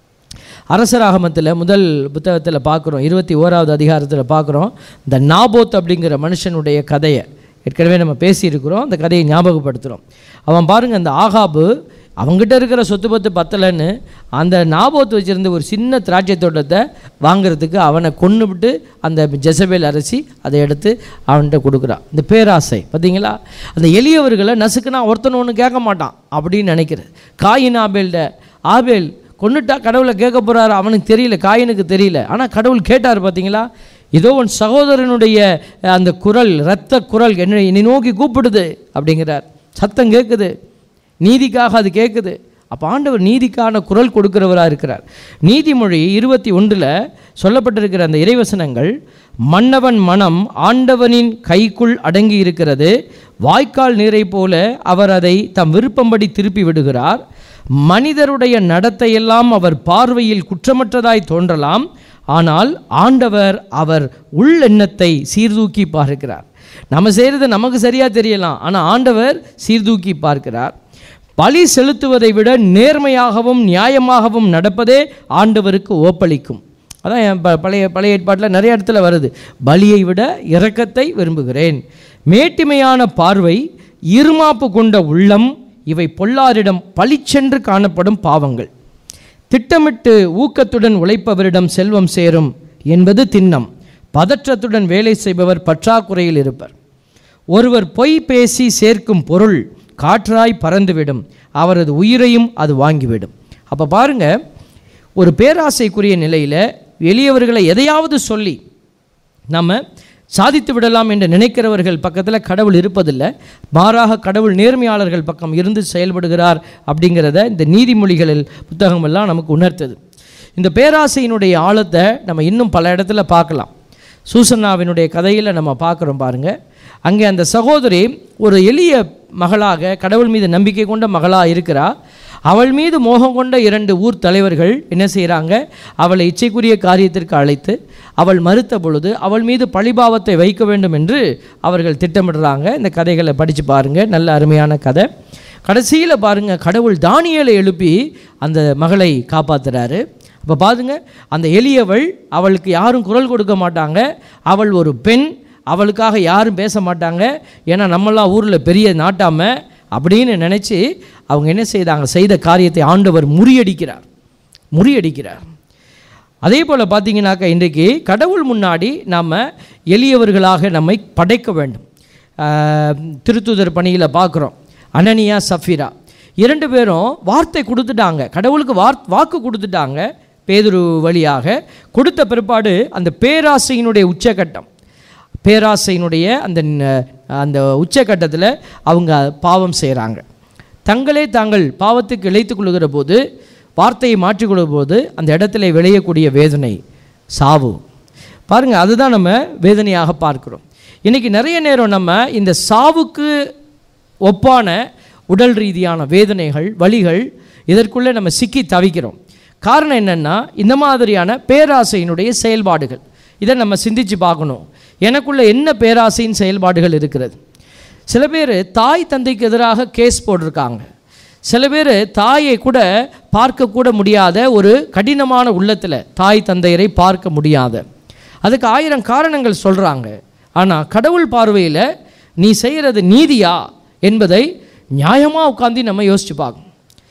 அரசராகமத்தில் முதல் புத்தகத்தில் பார்க்குறோம் இருபத்தி ஓராவது அதிகாரத்தில் பார்க்குறோம் இந்த நாபோத் அப்படிங்கிற மனுஷனுடைய கதையை ஏற்கனவே நம்ம பேசியிருக்கிறோம் அந்த கதையை ஞாபகப்படுத்துகிறோம் அவன் பாருங்க அந்த ஆகாபு அவங்ககிட்ட இருக்கிற சொத்து பத்து பத்தலைன்னு அந்த நாபோத் வச்சிருந்த ஒரு சின்ன திராட்சை தோட்டத்தை வாங்குறதுக்கு அவனை கொன்று விட்டு அந்த ஜெசபேல் அரசி அதை எடுத்து அவன்கிட்ட கொடுக்குறான் இந்த பேராசை பார்த்தீங்களா அந்த எளியவர்களை நசுக்குனா ஒருத்தன் ஒன்று கேட்க மாட்டான் அப்படின்னு நினைக்கிறது காயின் ஆபேல்ட ஆபேல் கொன்னுட்டா கடவுளை கேட்க போகிறாரு அவனுக்கு தெரியல காயினுக்கு தெரியல ஆனால் கடவுள் கேட்டார் பார்த்தீங்களா ஏதோ உன் சகோதரனுடைய அஹ், அந்த குரல் இரத்த குரல் என்ன என்னை நோக்கி கூப்பிடுது அப்படிங்கிறார் சத்தம் கேட்குது நீதிக்காக அது கேட்குது அப்போ ஆண்டவர் நீதிக்கான குரல் கொடுக்கிறவராக இருக்கிறார் நீதிமொழி இருபத்தி ஒன்றில் சொல்லப்பட்டிருக்கிற அந்த இறைவசனங்கள் மன்னவன் மனம் ஆண்டவனின் கைக்குள் அடங்கி இருக்கிறது வாய்க்கால் நீரை போல அவர் அதை தம் விருப்பம்படி திருப்பி விடுகிறார் மனிதருடைய நடத்தையெல்லாம் அவர் பார்வையில் குற்றமற்றதாய் தோன்றலாம் ஆனால் ஆண்டவர் அவர் உள்ளெண்ணத்தை சீர்தூக்கி பார்க்கிறார் நம்ம செய்கிறது நமக்கு சரியாக தெரியலாம் ஆனால் ஆண்டவர் சீர்தூக்கி பார்க்கிறார் பழி செலுத்துவதை விட நேர்மையாகவும் நியாயமாகவும் நடப்பதே ஆண்டவருக்கு ஓப்பளிக்கும் அதான் என் ப- பழைய பழைய ஏற்பாட்டில் நிறைய இடத்துல வருது பலியை விட இரக்கத்தை விரும்புகிறேன் மேட்டிமையான பார்வை இருமாப்பு கொண்ட உள்ளம் இவை பொல்லாரிடம் பளிச்சென்று காணப்படும் பாவங்கள் திட்டமிட்டு ஊக்கத்துடன் உழைப்பவரிடம் செல்வம் சேரும் என்பது திண்ணம் பதற்றத்துடன் வேலை செய்பவர் பற்றாக்குறையில் இருப்பர் ஒருவர் பொய் பேசி சேர்க்கும் பொருள் காற்றாய் பறந்துவிடும் அவரது உயிரையும் அது வாங்கிவிடும் அப்போ பாருங்க ஒரு பேராசைக்குரிய நிலையில் எளியவர்களை எதையாவது சொல்லி நம்ம சாதித்து விடலாம் என்று நினைக்கிறவர்கள் பக்கத்தில் கடவுள் இருப்பதில்லை மாறாக கடவுள் நேர்மையாளர்கள் பக்கம் இருந்து செயல்படுகிறார் அப்படிங்கிறத இந்த நீதிமொழிகளில் புத்தகமெல்லாம் நமக்கு உணர்த்தது இந்த பேராசையினுடைய ஆழத்தை நம்ம இன்னும் பல இடத்துல பார்க்கலாம் சூசன்னாவினுடைய கதையில் நம்ம பார்க்குறோம் பாருங்க அங்கே அந்த சகோதரி ஒரு எளிய மகளாக கடவுள் மீது நம்பிக்கை கொண்ட மகளாக இருக்கிறா அவள் மீது மோகம் கொண்ட இரண்டு ஊர் தலைவர்கள் என்ன செய்கிறாங்க அவளை இச்சைக்குரிய காரியத்திற்கு அழைத்து அவள் மறுத்த பொழுது அவள் மீது பழிபாவத்தை வைக்க வேண்டும் என்று அவர்கள் திட்டமிடுறாங்க இந்த கதைகளை படித்து பாருங்கள் நல்ல அருமையான கதை கடைசியில் பாருங்கள் கடவுள் தானியலை எழுப்பி அந்த மகளை காப்பாத்துறாரு அப்போ பாருங்க அந்த எளியவள் அவளுக்கு யாரும் குரல் கொடுக்க மாட்டாங்க அவள் ஒரு பெண் அவளுக்காக யாரும் பேச மாட்டாங்க ஏன்னா நம்மளாம் ஊரில் பெரிய நாட்டாம அப்படின்னு நினச்சி அவங்க என்ன செய்தாங்க செய்த காரியத்தை ஆண்டவர் முறியடிக்கிறார் முறியடிக்கிறார் அதே போல் பார்த்தீங்கன்னாக்கா இன்றைக்கு கடவுள் முன்னாடி நாம் எளியவர்களாக நம்மை படைக்க வேண்டும் ஆஹ், திருத்துதர் பணியில் பார்க்குறோம் அனனியா சஃபிரா இரண்டு பேரும் வார்த்தை கொடுத்துட்டாங்க கடவுளுக்கு வார் வாக்கு கொடுத்துட்டாங்க பேதுரு வழியாக கொடுத்த பிற்பாடு அந்த பேராசையினுடைய உச்சகட்டம் பேராசையினுடைய அந்த ந- அந்த உச்சகட்டத்தில் அவங்க பாவம் செய்கிறாங்க தங்களே தாங்கள் பாவத்துக்கு இழைத்துக் கொள்கிற போது வார்த்தையை மாற்றிக்கொள்ளும் போது அந்த இடத்துல விளையக்கூடிய வேதனை சாவு பாருங்கள் அதுதான் நம்ம வேதனையாக பார்க்கிறோம் இன்றைக்கி நிறைய நேரம் நம்ம இந்த சாவுக்கு ஒப்பான உடல் ரீதியான வேதனைகள் வலிகள் இதற்குள்ளே நம்ம சிக்கி தவிக்கிறோம் காரணம் என்னென்னா இந்த மாதிரியான பேராசையினுடைய செயல்பாடுகள் இதை நம்ம சிந்திச்சு பார்க்கணும் எனக்குள்ள என்ன பேராசையின் செயல்பாடுகள் இருக்கிறது சில பேர் தாய் தந்தைக்கு எதிராக கேஸ் போட்டிருக்காங்க சில பேர் தாயை கூட பார்க்கக்கூட முடியாத ஒரு கடினமான உள்ளத்தில் தாய் தந்தையரை பார்க்க முடியாத அதுக்கு ஆயிரம் காரணங்கள் சொல்கிறாங்க ஆனால் கடவுள் பார்வையில் நீ செய்கிறது நீதியா என்பதை நியாயமாக உட்காந்து நம்ம யோசிச்சு பார்க்கணும்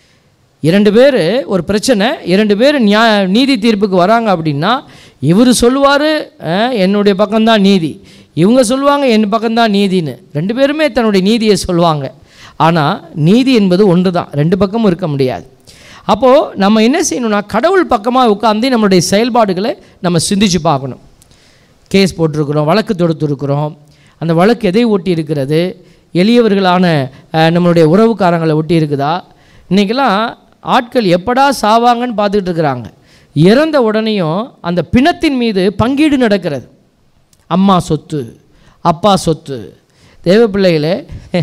இரண்டு பேர் ஒரு பிரச்சனை இரண்டு பேர் நியா நீதி தீர்ப்புக்கு வராங்க அப்படின்னா இவர் சொல்லுவார் என்னுடைய பக்கம்தான் நீதி இவங்க சொல்லுவாங்க என் பக்கம்தான் நீதின்னு ரெண்டு பேருமே தன்னுடைய நீதியை சொல்லுவாங்க ஆனால் நீதி என்பது ஒன்று தான் ரெண்டு பக்கமும் இருக்க முடியாது அப்போது நம்ம என்ன செய்யணும்னா கடவுள் பக்கமாக உட்காந்து நம்மளுடைய செயல்பாடுகளை நம்ம சிந்திச்சு பார்க்கணும் கேஸ் போட்டிருக்கிறோம் வழக்கு தொடுத்துருக்குறோம் அந்த வழக்கு எதை ஒட்டி இருக்கிறது எளியவர்களான அஹ், நம்மளுடைய உறவுக்காரங்களை ஒட்டி இருக்குதா இன்றைக்கெல்லாம் ஆட்கள் எப்படா சாவாங்கன்னு பார்த்துக்கிட்டு இருக்கிறாங்க இறந்த உடனேயும் அந்த பிணத்தின் மீது பங்கீடு நடக்கிறது அம்மா சொத்து அப்பா சொத்து தேவ பிள்ளைகளே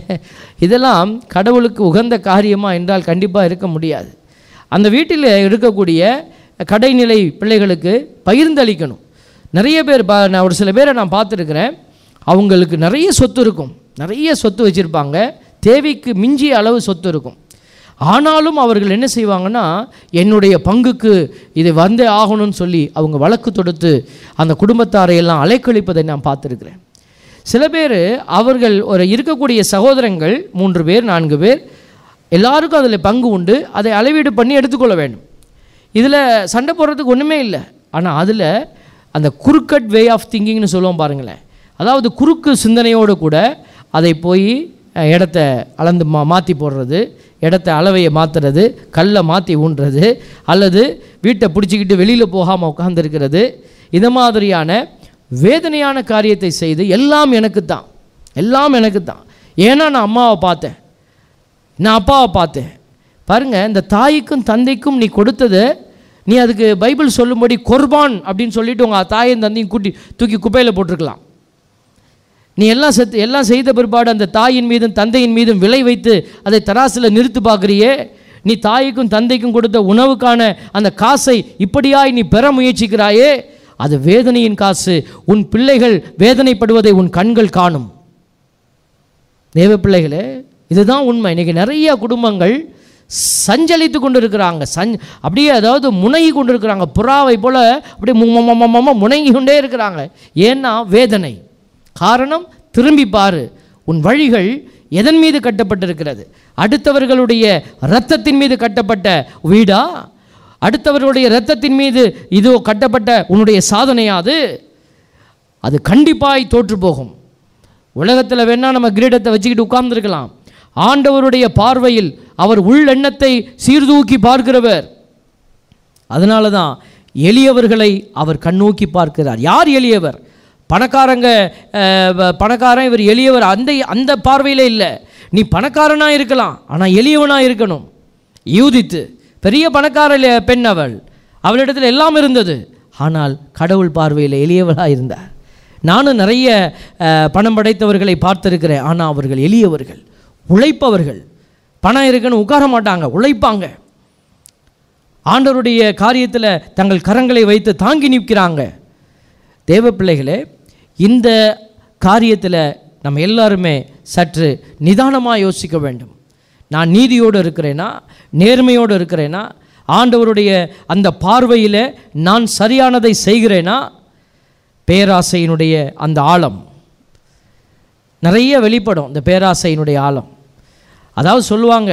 இதெல்லாம் கடவுளுக்கு உகந்த காரியமா என்றால் கண்டிப்பாக இருக்க முடியாது அந்த வீட்டில் இருக்கக்கூடிய கடைநிலை பிள்ளைகளுக்கு பகிர்ந்தளிக்கணும் நிறைய பேர் பா நான் ஒரு சில பேரை நான் பார்த்துருக்குறேன் அவங்களுக்கு நிறைய சொத்து இருக்கும் நிறைய சொத்து வச்சுருப்பாங்க தேவைக்கு மிஞ்சிய அளவு சொத்து இருக்கும் ஆனாலும் அவர்கள் என்ன செய்வாங்கன்னா என்னுடைய பங்குக்கு இது வந்தே ஆகணும்னு சொல்லி அவங்க வழக்கு தொடுத்து அந்த குடும்பத்தாரை எல்லாம் அலைக்கழிப்பதை நான் பார்த்துருக்கிறேன் சில பேர் அவர்கள் ஒரு இருக்கக்கூடிய சகோதரங்கள் மூன்று பேர் நான்கு பேர் எல்லாருக்கும் அதில் பங்கு உண்டு அதை அளவீடு பண்ணி எடுத்துக்கொள்ள வேண்டும் இதில் சண்டை போடுறதுக்கு ஒன்றுமே இல்லை ஆனால் அதில் அந்த குறுக்கட் வே ஆஃப் திங்கிங்னு சொல்லுவோம் பாருங்களேன் அதாவது குறுக்கு சிந்தனையோடு கூட அதை போய் அஹ், இடத்த அளந்து மா மாற்றி போடுறது இடத்த அளவையை மாற்றுறது கல்லை மாற்றி ஊன்றது அல்லது வீட்டை பிடிச்சிக்கிட்டு வெளியில் போகாமல் உட்காந்துருக்கிறது இந்த மாதிரியான வேதனையான காரியத்தை செய்து எல்லாம் எனக்கு தான் எல்லாம் எனக்கு தான் ஏன்னா நான் அம்மாவை பார்த்தேன் நான் அப்பாவை பார்த்தேன் பாருங்க இந்த தாய்க்கும் தந்தைக்கும் நீ கொடுத்தது நீ அதுக்கு பைபிள் சொல்லும்படி கொர்பான் அப்படின்னு சொல்லிட்டு உங்கள் தாயும் தந்தையும் கூட்டி தூக்கி குப்பையில் போட்டிருக்கலாம் நீ எல்லாம் செத்து எல்லாம் செய்த பிற்பாடு அந்த தாயின் மீதும் தந்தையின் மீதும் விலை வைத்து அதை தராசில் நிறுத்து பார்க்குறியே நீ தாய்க்கும் தந்தைக்கும் கொடுத்த உணவுக்கான அந்த காசை இப்படியாய் நீ பெற முயற்சிக்கிறாயே அது வேதனையின் காசு உன் பிள்ளைகள் வேதனைப்படுவதை உன் கண்கள் காணும் தேவ பிள்ளைகளே இதுதான் உண்மை இன்னைக்கு நிறைய குடும்பங்கள் சஞ்சலித்து கொண்டு இருக்கிறாங்க சஞ் அப்படியே அதாவது முனகி கொண்டு இருக்கிறாங்க புறாவை போல அப்படியே மும்ம முனங்கி கொண்டே இருக்கிறாங்க ஏன்னா வேதனை காரணம் திரும்பி பாரு உன் வழிகள் எதன் மீது கட்டப்பட்டிருக்கிறது அடுத்தவர்களுடைய இரத்தத்தின் மீது கட்டப்பட்ட வீடா அடுத்தவர்களுடைய இரத்தத்தின் மீது இதோ கட்டப்பட்ட உன்னுடைய சாதனையாது அது கண்டிப்பாய் தோற்று போகும் உலகத்தில் வேணால் நம்ம கிரீடத்தை வச்சுக்கிட்டு உட்கார்ந்துருக்கலாம் ஆண்டவருடைய பார்வையில் அவர் உள்ளெண்ணத்தை சீர்தூக்கி பார்க்கிறவர் அதனால தான் எளியவர்களை அவர் கண்ணோக்கி பார்க்கிறார் யார் எளியவர் பணக்காரங்க அஹ், வ- பணக்காரன் இவர் எளியவர் அந்த அந்த பார்வையில் இல்லை நீ பணக்காரனாக இருக்கலாம் ஆனால் எளியவனாக இருக்கணும் யூதித்து பெரிய பணக்கார இல்ல- பெண் அவள் அவளிடத்தில் எல்லாம் இருந்தது ஆனால் கடவுள் பார்வையில் எளியவளாக இருந்தார் நானும் நிறைய அஹ், பணம் படைத்தவர்களை பார்த்திருக்கிறேன் ஆனால் அவர்கள் எளியவர்கள் உழைப்பவர்கள் பணம் இருக்குன்னு உட்கார மாட்டாங்க உழைப்பாங்க ஆண்டவருடைய காரியத்தில் தங்கள் கரங்களை வைத்து தாங்கி நிற்கிறாங்க தேவ பிள்ளைகளே இந்த காரியத்தில் நம்ம எல்லாருமே சற்று நிதானமாக யோசிக்க வேண்டும் நான் நீதியோடு இருக்கிறேனா நேர்மையோடு இருக்கிறேனா ஆண்டவருடைய அந்த பார்வையில் நான் சரியானதை செய்கிறேனா பேராசையினுடைய அந்த ஆழம் நிறைய வெளிப்படும் இந்த பேராசையினுடைய ஆழம் அதாவது சொல்லுவாங்க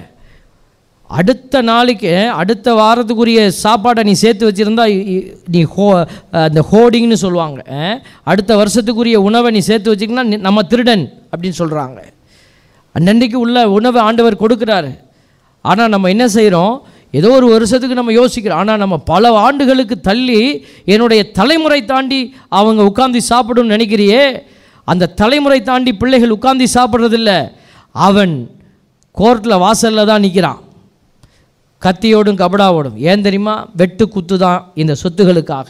அடுத்த நாளைக்கு அடுத்த வாரத்துக்குரிய சாப்பாடை நீ சேர்த்து வச்சுருந்தா நீ ஹோ அந்த ஹோடிங்னு சொல்லுவாங்க அஹ், அடுத்த வருஷத்துக்குரிய உணவை நீ சேர்த்து வச்சிங்கன்னா நீ- நம்ம திருடன் அப்படின்னு சொல்கிறாங்க அன்னன்னைக்கு உள்ள உணவை ஆண்டவர் கொடுக்குறாரு ஆனால் நம்ம என்ன செய்கிறோம் ஏதோ ஒரு வருஷத்துக்கு நம்ம யோசிக்கிறோம் ஆனால் நம்ம பல ஆண்டுகளுக்கு தள்ளி என்னுடைய தலைமுறை தாண்டி அவங்க உட்கார்ந்து சாப்பிடணும்னு நினைக்கிறியே அந்த தலைமுறை தாண்டி பிள்ளைகள் உட்கார்ந்து சாப்பிட்றதில்ல அவன் கோர்ட்டில் வாசலில் தான் நிற்கிறான் கத்தியோடும் கபடாவோடும் ஏன் தெரியுமா வெட்டு குத்து தான் இந்த சொத்துகளுக்காக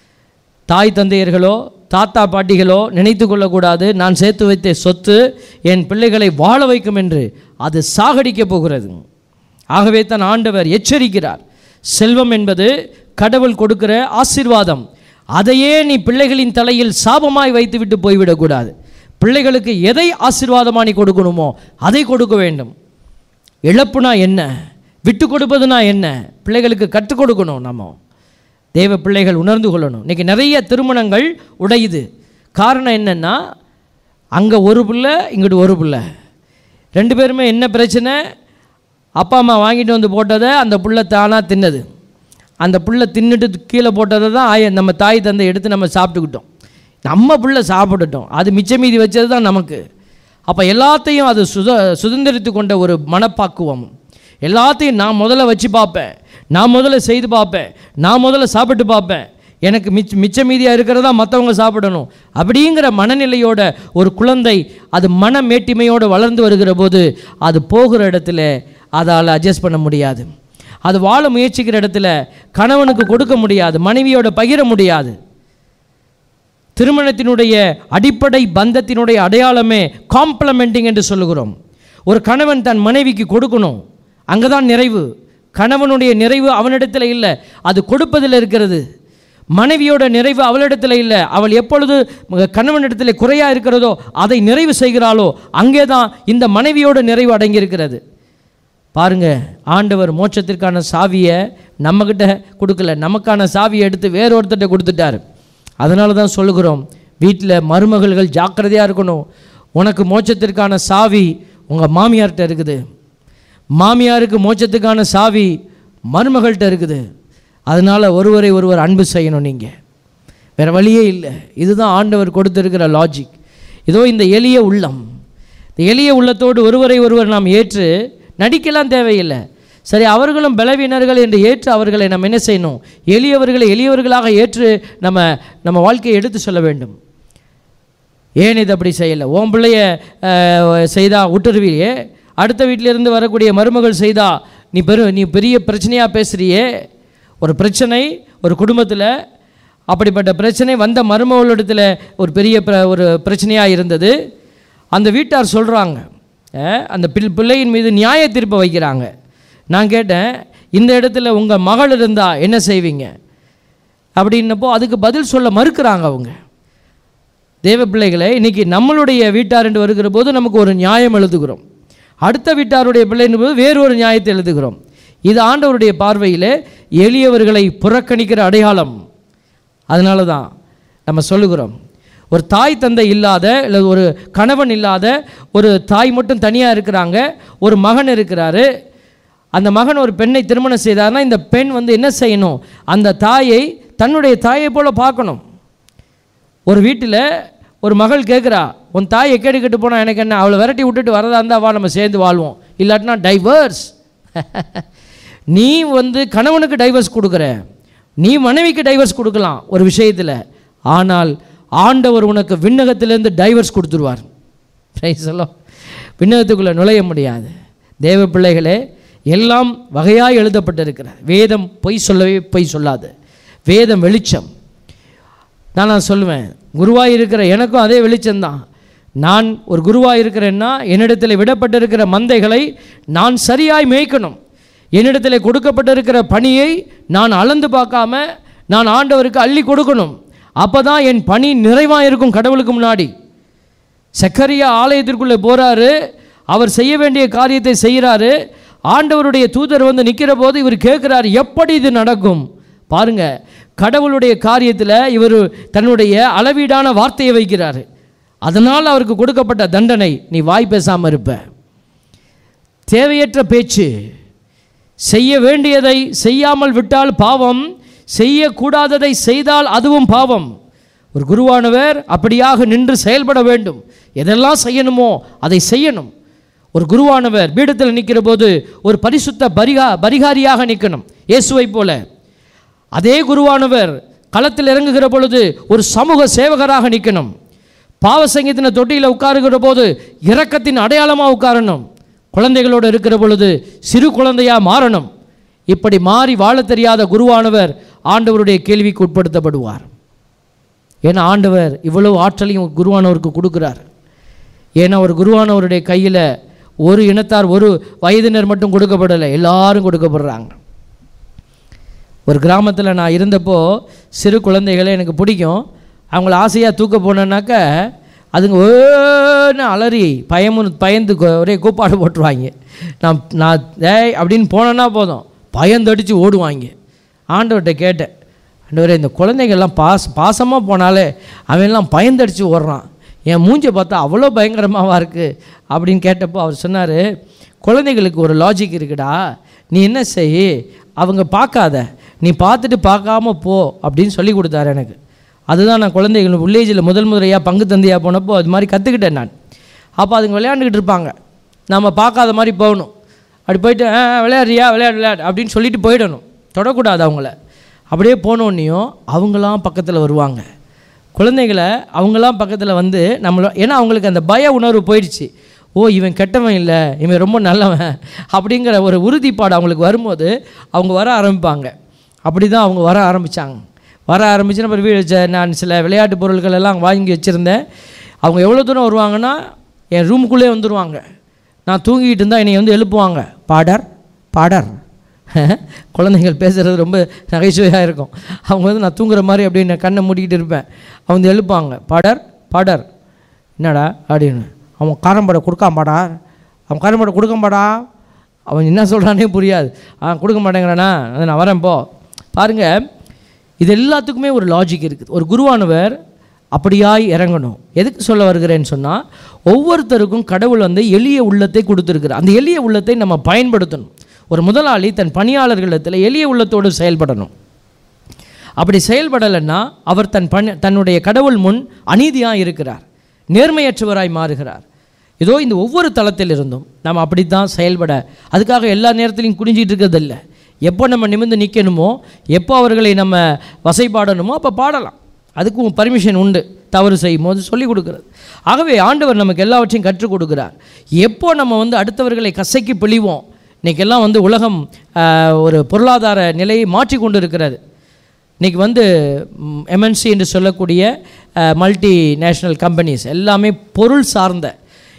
தாய் தந்தையர்களோ தாத்தா பாட்டிகளோ நினைத்து கொள்ளக்கூடாது நான் சேர்த்து வைத்த சொத்து என் பிள்ளைகளை வாழ வைக்கும் என்று அது சாகடிக்கப் போகிறது ஆகவே தான் ஆண்டவர் எச்சரிக்கிறார் செல்வம் என்பது கடவுள் கொடுக்கிற ஆசீர்வாதம் அதையே நீ பிள்ளைகளின் தலையில் சாபமாய் வைத்துவிட்டு போய்விடக்கூடாது பிள்ளைகளுக்கு எதை ஆசீர்வாதமாக நீ கொடுக்கணுமோ அதை கொடுக்க வேண்டும் இழப்புனா என்ன விட்டு கொடுப்பதுனா என்ன பிள்ளைகளுக்கு கற்றுக் கொடுக்கணும் நம்ம தேவ பிள்ளைகள் உணர்ந்து கொள்ளணும் இன்றைக்கி நிறைய திருமணங்கள் உடையுது காரணம் என்னென்னா அங்கே ஒரு பிள்ளை இங்கிட்டு ஒரு பிள்ளை ரெண்டு பேருமே என்ன பிரச்சனை அப்பா அம்மா வாங்கிட்டு வந்து போட்டதை அந்த புள்ள தானாக தின்னது அந்த புள்ள தின்னுட்டு கீழே போட்டதை தான் ஆய நம்ம தாய் தந்தை எடுத்து நம்ம சாப்பிட்டுக்கிட்டோம் நம்ம புள்ள சாப்பிட்டுட்டோம் அது மிச்ச மீதி வச்சது தான் நமக்கு அப்போ எல்லாத்தையும் அது சுத சுதந்திரித்து கொண்ட ஒரு மனப்பாக்குவம் எல்லாத்தையும் நான் முதல்ல வச்சு பார்ப்பேன் நான் முதல்ல செய்து பார்ப்பேன் நான் முதல்ல சாப்பிட்டு பார்ப்பேன் எனக்கு மிச்ச மிச்ச மீதியாக இருக்கிறதா மற்றவங்க சாப்பிடணும் அப்படிங்கிற மனநிலையோட ஒரு குழந்தை அது மன மேட்டிமையோடு வளர்ந்து வருகிற போது அது போகிற இடத்துல அதால் அட்ஜஸ்ட் பண்ண முடியாது அது வாழ முயற்சிக்கிற இடத்துல கணவனுக்கு கொடுக்க முடியாது மனைவியோட பகிர முடியாது திருமணத்தினுடைய அடிப்படை பந்தத்தினுடைய அடையாளமே காம்ப்ளமெண்டிங் என்று சொல்லுகிறோம் ஒரு கணவன் தன் மனைவிக்கு கொடுக்கணும் அங்கே தான் நிறைவு கணவனுடைய நிறைவு அவனிடத்தில் இல்லை அது கொடுப்பதில் இருக்கிறது மனைவியோட நிறைவு அவளிடத்தில் இல்லை அவள் எப்பொழுது கணவனிடத்தில் குறையாக இருக்கிறதோ அதை நிறைவு செய்கிறாளோ அங்கே தான் இந்த மனைவியோட நிறைவு அடங்கியிருக்கிறது பாருங்க ஆண்டவர் மோட்சத்திற்கான சாவியை நம்மக்கிட்ட கொடுக்கல நமக்கான சாவியை எடுத்து வேற ஒருத்தர்கிட்ட கொடுத்துட்டாரு அதனால தான் சொல்லுகிறோம் வீட்டில் மருமகள்கள் ஜாக்கிரதையாக இருக்கணும் உனக்கு மோட்சத்திற்கான சாவி உங்கள் மாமியார்கிட்ட இருக்குது மாமியாருக்கு மோட்சத்துக்கான சாவி மருமகள்கிட்ட இருக்குது அதனால் ஒருவரை ஒருவர் அன்பு செய்யணும் நீங்கள் வேறு வழியே இல்லை இதுதான் ஆண்டவர் கொடுத்திருக்கிற லாஜிக் இதோ இந்த எளிய உள்ளம் இந்த எளிய உள்ளத்தோடு ஒருவரை ஒருவர் நாம் ஏற்று நடிக்கலாம் தேவையில்லை சரி அவர்களும் பலவீனர்கள் என்று ஏற்று அவர்களை நம்ம என்ன செய்யணும் எளியவர்களை எளியவர்களாக ஏற்று நம்ம நம்ம வாழ்க்கையை எடுத்து சொல்ல வேண்டும் ஏன் இது அப்படி செய்யலை உன் பிள்ளைய அஹ், செய்தா விட்டுருவியே அடுத்த வீட்டிலிருந்து வரக்கூடிய மருமகள் செய்தா நீ பெரு நீ பெரிய பிரச்சனையாக பேசுகிறியே ஒரு பிரச்சனை ஒரு குடும்பத்தில் அப்படிப்பட்ட பிரச்சனை வந்த மருமகளிடத்தில் ஒரு பெரிய பிர ஒரு பிரச்சனையாக இருந்தது அந்த வீட்டார் சொல்கிறாங்க அந்த பிள் பிள்ளையின் மீது நியாய தீர்ப்பை வைக்கிறாங்க நான் கேட்டேன் இந்த இடத்துல உங்கள் மகள் இருந்தால் என்ன செய்வீங்க அப்படின்னப்போ அதுக்கு பதில் சொல்ல மறுக்கிறாங்க அவங்க தேவ பிள்ளைகளை இன்னைக்கு நம்மளுடைய வீட்டார் என்று வருகிற போது நமக்கு ஒரு நியாயம் எழுதுகிறோம் அடுத்த வீட்டாருடைய பிள்ளைன்னு போது வேறு ஒரு நியாயத்தை எழுதுகிறோம் இது ஆண்டவருடைய பார்வையில் எளியவர்களை புறக்கணிக்கிற அடையாளம் அதனால தான் நம்ம சொல்லுகிறோம் ஒரு தாய் தந்தை இல்லாத இல்லை ஒரு கணவன் இல்லாத ஒரு தாய் மட்டும் தனியாக இருக்கிறாங்க ஒரு மகன் இருக்கிறாரு அந்த மகன் ஒரு பெண்ணை திருமணம் செய்தார்னா இந்த பெண் வந்து என்ன செய்யணும் அந்த தாயை தன்னுடைய தாயை போல பார்க்கணும் ஒரு வீட்டில் ஒரு மகள் கேட்குறா உன் தாய் எக்கேடு கெட்டு போனால் எனக்கு என்ன அவளை விரட்டி விட்டுட்டு வரதா இருந்தால் வா நம்ம சேர்ந்து வாழ்வோம் இல்லாட்டினா டைவர்ஸ் நீ வந்து கணவனுக்கு டைவர்ஸ் கொடுக்குற நீ மனைவிக்கு டைவர்ஸ் கொடுக்கலாம் ஒரு விஷயத்தில் ஆனால் ஆண்டவர் உனக்கு விண்ணகத்திலேருந்து டைவர்ஸ் கொடுத்துருவார் சொல்லும் விண்ணகத்துக்குள்ளே நுழைய முடியாது தேவ பிள்ளைகளே எல்லாம் வகையாக எழுதப்பட்டிருக்கிறது வேதம் பொய் சொல்லவே பொய் சொல்லாது வேதம் வெளிச்சம் நான் நான் சொல்லுவேன் குருவாக இருக்கிற எனக்கும் அதே வெளிச்சம்தான் நான் ஒரு குருவாக இருக்கிறேன்னா என்னிடத்தில் விடப்பட்டிருக்கிற மந்தைகளை நான் சரியாய் மேய்க்கணும் என்னிடத்தில் கொடுக்கப்பட்டிருக்கிற பணியை நான் அளந்து பார்க்காம நான் ஆண்டவருக்கு அள்ளி கொடுக்கணும் அப்போ தான் என் பணி நிறைவாக இருக்கும் கடவுளுக்கு முன்னாடி சக்கரியா ஆலயத்திற்குள்ளே போகிறாரு அவர் செய்ய வேண்டிய காரியத்தை செய்கிறாரு ஆண்டவருடைய தூதர் வந்து நிற்கிற போது இவர் கேட்குறாரு எப்படி இது நடக்கும் பாருங்க கடவுளுடைய காரியத்தில் இவர் தன்னுடைய அளவீடான வார்த்தையை வைக்கிறாரு அதனால் அவருக்கு கொடுக்கப்பட்ட தண்டனை நீ வாய் பேசாமல் இருப்ப தேவையற்ற பேச்சு செய்ய வேண்டியதை செய்யாமல் விட்டால் பாவம் செய்யக்கூடாததை செய்தால் அதுவும் பாவம் ஒரு குருவானவர் அப்படியாக நின்று செயல்பட வேண்டும் எதெல்லாம் செய்யணுமோ அதை செய்யணும் ஒரு குருவானவர் பீடத்தில் நிற்கிற போது ஒரு பரிசுத்த பரிகா பரிகாரியாக நிற்கணும் இயேசுவை போல அதே குருவானவர் களத்தில் இறங்குகிற பொழுது ஒரு சமூக சேவகராக நிற்கணும் பாவ சங்கீத்தின தொட்டியில் உட்காருகிற போது இரக்கத்தின் அடையாளமாக உட்காரணும் குழந்தைகளோடு இருக்கிற பொழுது சிறு குழந்தையாக மாறணும் இப்படி மாறி வாழத் தெரியாத குருவானவர் ஆண்டவருடைய கேள்விக்கு உட்படுத்தப்படுவார் ஏன்னா ஆண்டவர் இவ்வளவு ஆற்றலையும் குருவானவருக்கு கொடுக்குறார் ஏன்னா ஒரு குருவானவருடைய கையில் ஒரு இனத்தார் ஒரு வயதினர் மட்டும் கொடுக்கப்படலை எல்லாரும் கொடுக்கப்படுறாங்க ஒரு கிராமத்தில் நான் இருந்தப்போ சிறு குழந்தைகளை எனக்கு பிடிக்கும் அவங்கள ஆசையாக தூக்க போனேன்னாக்க அதுங்க ஓன்னு அலறி பயமுன்னு பயந்து கொ- ஒரே கூப்பாடு போட்டுருவாங்க நான் நான் ஏய் அப்படின்னு போனேன்னா போதும் பயந்தடிச்சு ஓடுவாங்க ஆண்டவர்கிட்ட கேட்டேன் ஆண்டவரே இந்த குழந்தைங்கள்லாம் பாஸ் பாசமாக போனாலே அவன்லாம் பயந்தடிச்சு ஓடுறான் என் மூஞ்சை பார்த்தா அவ்வளோ பயங்கரமாவா இருக்குது அப்படின்னு கேட்டப்போ அவர் சொன்னார் குழந்தைகளுக்கு ஒரு லாஜிக் இருக்குடா நீ என்ன செய் அவங்க பார்க்காத நீ பார்த்துட்டு பார்க்காம போ அப்படின்னு சொல்லி கொடுத்தாரு எனக்கு அதுதான் நான் குழந்தைகள் வில்லேஜில் முதல் முறையாக பங்கு தந்தையாக போனப்போ அது மாதிரி கற்றுக்கிட்டேன் நான் அப்போ அதுங்க விளையாண்டுக்கிட்டு இருப்பாங்க நம்ம பார்க்காத மாதிரி போகணும் அப்படி போயிட்டு "ஆ, ஆ, விளையாடுறியா விளையாடு விளையாடு அப்படின்னு சொல்லிட்டு போயிடணும் தொடக்கூடாது அவங்கள அப்படியே போனோடனையும் அவங்களாம் பக்கத்தில் வருவாங்க குழந்தைகளை அவங்களாம் பக்கத்தில் வந்து நம்மள ஏன்னா அவங்களுக்கு அந்த பய உணர்வு போயிடுச்சு ஓ இவன் கெட்டவன் இல்லை இவன் ரொம்ப நல்லவன் அப்படிங்கிற ஒரு உறுதிப்பாடு அவங்களுக்கு வரும்போது அவங்க வர ஆரம்பிப்பாங்க அப்படி தான் அவங்க வர ஆரம்பித்தாங்க வர ஆரம்பிச்சு அப்புறம் வீடு ச- நான் சில விளையாட்டு பொருட்கள் எல்லாம் வாங்கி வச்சுருந்தேன் அவங்க எவ்வளோ தூரம் வருவாங்கன்னா என் ரூமுக்குள்ளே வந்துடுவாங்க நான் தூங்கிட்டு இருந்தால் என்னை வந்து எழுப்புவாங்க பாடர் பாடர் குழந்தைகள் பேசுகிறது ரொம்ப நகைச்சுவையாக இருக்கும் அவங்க வந்து நான் தூங்குற மாதிரி அப்படியே நான் கண்ணை மூடிக்கிட்டு இருப்பேன் அவங்க வந்து எழுப்பாங்க பாடர் பாடர் என்னடா அப்படின்னு அவன் காரம்படை கொடுக்காமாடா அவன் காரம்படை கொடுக்கமாடா அவன் என்ன சொல்கிறானே புரியாது அவன் கொடுக்க மாட்டேங்கிறானா அது நான் வரேன் போ பாருங்கள் இது எல்லாத்துக்குமே ஒரு லாஜிக் இருக்குது ஒரு குருவானவர் அப்படியாய் இறங்கணும் எதுக்கு சொல்ல வருகிறேன்னு சொன்னால் ஒவ்வொருத்தருக்கும் கடவுள் வந்து எளிய உள்ளத்தை கொடுத்துருக்கிறார் அந்த எளிய உள்ளத்தை நம்ம பயன்படுத்தணும் ஒரு முதலாளி தன் பணியாளர்களிடத்தில் எளிய உள்ளத்தோடு செயல்படணும் அப்படி செயல்படலைன்னா அவர் தன் பணி தன்னுடைய கடவுள் முன் அநீதியாக இருக்கிறார் நேர்மையற்றவராய் மாறுகிறார் இதோ இந்த ஒவ்வொரு தளத்தில் இருந்தும் நாம் அப்படித்தான் செயல்பட அதுக்காக எல்லா நேரத்திலையும் குனிஞ்சிட்டு இருக்கிறதில்ல எப்போ நம்ம நிமிர்ந்து நிற்கணுமோ எப்போ அவர்களை நம்ம வசைப்பாடணுமோ அப்போ பாடலாம் அதுக்கும் பர்மிஷன் உண்டு தவறு செய்யும் போது சொல்லிக் கொடுக்கிறது ஆகவே ஆண்டவர் நமக்கு எல்லாவற்றையும் கற்றுக் கொடுக்கிறார் எப்போ நம்ம வந்து அடுத்தவர்களை கசைக்கு பிழிவோம் இன்றைக்கெல்லாம் வந்து உலகம் ஆஹ், ஒரு பொருளாதார நிலையை மாற்றி கொண்டு இருக்கிறது இன்றைக்கி வந்து எம்என்சி என்று சொல்லக்கூடிய மல்டி நேஷ்னல் கம்பெனிஸ் எல்லாமே பொருள் சார்ந்த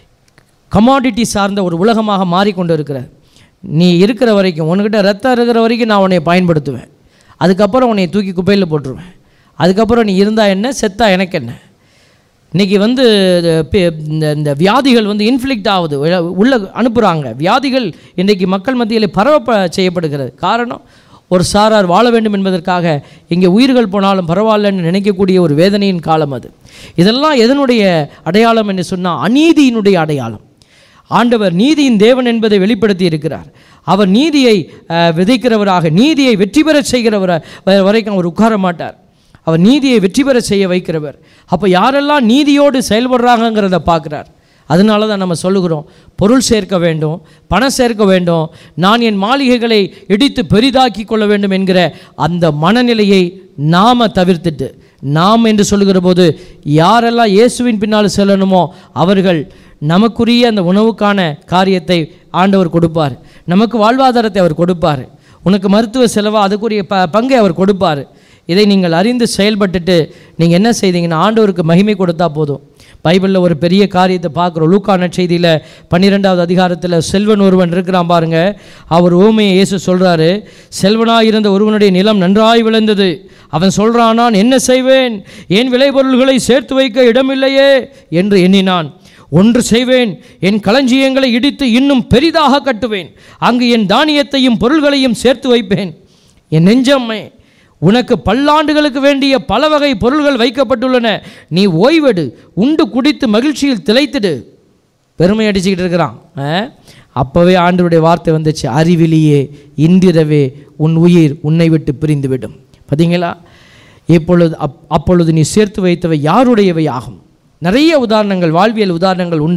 கமாடிட்டி சார்ந்த ஒரு உலகமாக மாறிக்கொண்டு இருக்கிறது நீ இருக்கிற வரைக்கும் உன்கிட்ட ரத்தம் இருக்கிற வரைக்கும் நான் உன்னை பயன்படுத்துவேன் அதுக்கப்புறம் உன்னை தூக்கி குப்பையில் போட்டுருவேன் அதுக்கப்புறம் நீ இருந்தா என்ன செத்தா எனக்கு என்ன இன்றைக்கி வந்து இது பி- இந்த இந்த வியாதிகள் வந்து இன்ஃப்ளிக்ட் ஆகுது உள்ள- உள்ள அனுப்புகிறாங்க வியாதிகள் இன்றைக்கி மக்கள் மத்தியில் பரவ செய்யப்படுகிறது காரணம் ஒரு சாரார் வாழ வேண்டும் என்பதற்காக இங்கே உயிர்கள் போனாலும் பரவாயில்லன்னு நினைக்கக்கூடிய ஒரு வேதனையின் காலம் அது இதெல்லாம் எதனுடைய அடையாளம் என்று சொன்னால் அநீதியினுடைய அடையாளம் ஆண்டவர் நீதியின் தேவன் என்பதை வெளிப்படுத்தி இருக்கிறார் அவர் நீதியை அஹ், விதைக்கிறவராக நீதியை வெற்றி பெறச் செய்கிறவர வ- வரைக்கும் அவர் உட்கார மாட்டார் அவர் நீதியை வெற்றி பெற செய்ய வைக்கிறவர் அப்போ யாரெல்லாம் நீதியோடு செயல்படுறாங்கங்கிறத பார்க்குறார் அதனால தான் நம்ம சொல்லுகிறோம் பொருள் சேர்க்க வேண்டும் பணம் சேர்க்க வேண்டும் நான் என் மாளிகைகளை இடித்து பெரிதாக்கி கொள்ள வேண்டும் என்கிற அந்த மனநிலையை நாம தவிர்த்துட்டு நாம் என்று சொல்லுகிற போது யாரெல்லாம் இயேசுவின் பின்னால் செல்லணுமோ அவர்கள் நமக்குரிய அந்த உணவுக்கான காரியத்தை ஆண்டவர் கொடுப்பார் நமக்கு வாழ்வாதாரத்தை அவர் கொடுப்பார் உனக்கு மருத்துவ செலவா அதுக்குரிய ப பங்கை அவர் கொடுப்பார் இதை நீங்கள் அறிந்து செயல்பட்டுட்டு நீங்கள் என்ன செய்தீங்கன்னா ஆண்டவருக்கு மகிமை கொடுத்தா போதும் பைபிளில் ஒரு பெரிய காரியத்தை பார்க்குறோம் லூக்கான செய்தியில் பன்னிரெண்டாவது அதிகாரத்தில் செல்வன் ஒருவன் இருக்கிறான் பாருங்க அவர் ஓமையை இயேசு சொல்கிறாரு செல்வனாய் இருந்த ஒருவனுடைய நிலம் நன்றாய் விளைந்தது அவன் சொல்கிறான் நான் என்ன செய்வேன் என் விளைபொருள்களை சேர்த்து வைக்க இடமில்லையே என்று எண்ணினான் ஒன்று செய்வேன் என் களஞ்சியங்களை இடித்து இன்னும் பெரிதாக கட்டுவேன் அங்கு என் தானியத்தையும் பொருள்களையும் சேர்த்து வைப்பேன் என் நெஞ்சம்மை உனக்கு பல்லாண்டுகளுக்கு வேண்டிய பல வகை பொருள்கள் வைக்கப்பட்டுள்ளன நீ ஓய்வெடு உண்டு குடித்து மகிழ்ச்சியில் திளைத்திடு பெருமை அடிச்சுக்கிட்டு இருக்கிறான் ஆ? அப்போவே ஆண்டவருடைய வார்த்தை வந்துச்சு அறிவிலியே இன்றிரவே உன் உயிர் உன்னை விட்டு பிரிந்துவிடும் பார்த்தீங்களா இப்பொழுது அப் அப்பொழுது நீ சேர்த்து வைத்தவை யாருடையவை ஆகும் நிறைய உதாரணங்கள் வாழ்வியல் உதாரணங்கள் உண்டு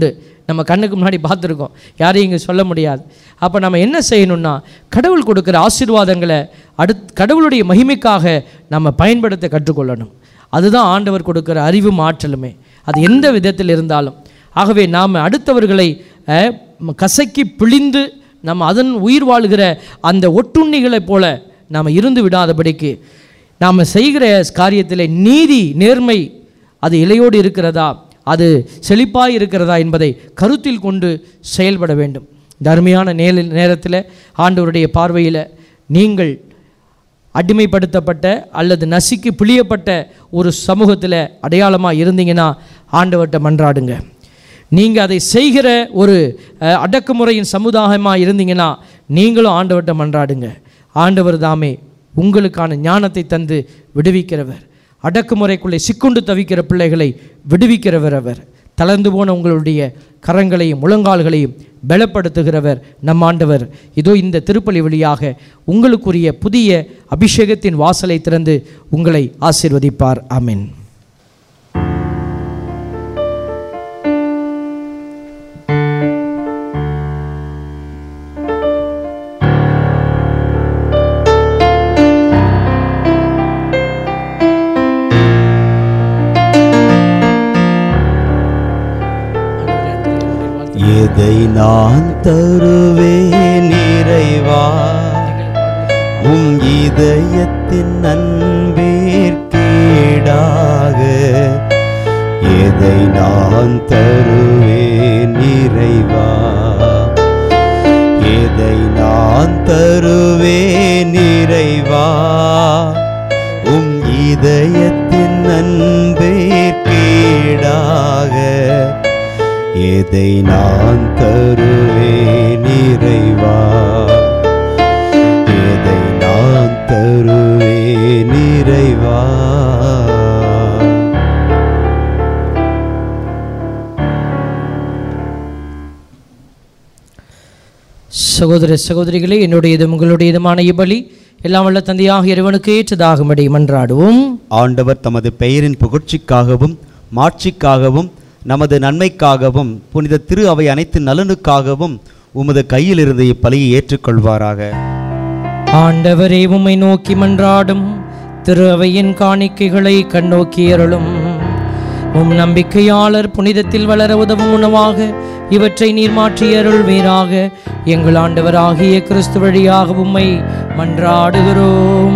நம்ம கண்ணுக்கு முன்னாடி பார்த்துருக்கோம் யாரையும் இங்கே சொல்ல முடியாது அப்போ நம்ம என்ன செய்யணும்னா கடவுள் கொடுக்குற ஆசீர்வாதங்களை அடுத் கடவுளுடைய மகிமைக்காக நம்ம பயன்படுத்த கற்றுக்கொள்ளணும் அதுதான் ஆண்டவர் கொடுக்குற அறிவும் ஆற்றலுமே அது எந்த விதத்தில் இருந்தாலும் ஆகவே நாம் அடுத்தவர்களை அஹ், ம- கசக்கி பிழிந்து நம்ம அதன் உயிர் வாழ்கிற அந்த ஒட்டுண்ணிகளைப் போல நாம் இருந்து விடாதபடிக்கு நாம் செய்கிற காரியத்தில் நீதி நேர்மை அது இலையோடு இருக்கிறதா அது செழிப்பாய் இருக்கிறதா என்பதை கருத்தில் கொண்டு செயல்பட வேண்டும் இந்த அருமையான நேரில் நேரத்தில் ஆண்டவருடைய பார்வையில் நீங்கள் அடிமைப்படுத்தப்பட்ட அல்லது நசுக்கி பிழியப்பட்ட ஒரு சமூகத்தில் அடையாளமாக இருந்தீங்கன்னா ஆண்டவர்கிட்ட மன்றாடுங்க நீங்கள் அதை செய்கிற ஒரு அஹ், அடக்குமுறையின் சமுதாயமாக இருந்தீங்கன்னா நீங்களும் ஆண்டவர்கிட்ட மன்றாடுங்க ஆண்டவர் தாமே உங்களுக்கான ஞானத்தை தந்து விடுவிக்கிறவர் அடக்குமுறைக்குள்ளே சிக்குண்டு தவிக்கிற பிள்ளைகளை விடுவிக்கிறவர் அவர் தளர்ந்து போன உங்களுடைய கரங்களையும் முழங்கால்களையும் பலப்படுத்துகிறவர் நம் ஆண்டவர் இதோ இந்த திருப்பலி வழியாக உங்களுக்குரிய புதிய அபிஷேகத்தின் வாசலை திறந்து உங்களை ஆசீர்வதிப்பார் ஆமென் எதை நான் தருவேன் இறைவா உம் இதயத்தின் நண்பேற்கீடாக எதை நான் தருவேன் இறைவா எதை நான் தருவேன் இறைவா உம் இதயத்தின் நண்பேற்கீடாக எதை நான் தருவேன் இறைவா எதை நான் தருவேன் இறைவா சகோதர சகோதரிகளே என்னுடையதும் உங்களுடையதுமான இப்பலி எல்லாம் வல்ல தந்தையாக இறைவனுக்கு ஏற்றதாகும்படி மன்றாடுவோம் ஆண்டவர் தமது பெயரின் புகழ்ச்சிக்காகவும் மாட்சிக்காகவும் நமது நன்மைக்காகவும் புனித திரு அவை அனைத்து நலனுக்காகவும் உமது கையிலிருந்து இப்பலியை ஏற்றுக்கொள்வாராக ஆண்டவரே உம்மை நோக்கி மன்றாடும் திரு அவையின் காணிக்கைகளை கண்ணோக்கி அருளும் உம் நம்பிக்கையாளர் புனிதத்தில் வளர உதவும் உணவாக இவற்றை நீர் மாற்றி அருள்வீராக எங்கள் ஆண்டவராகிய கிறிஸ்து வழியாக உம்மை மன்றாடுகிறோம்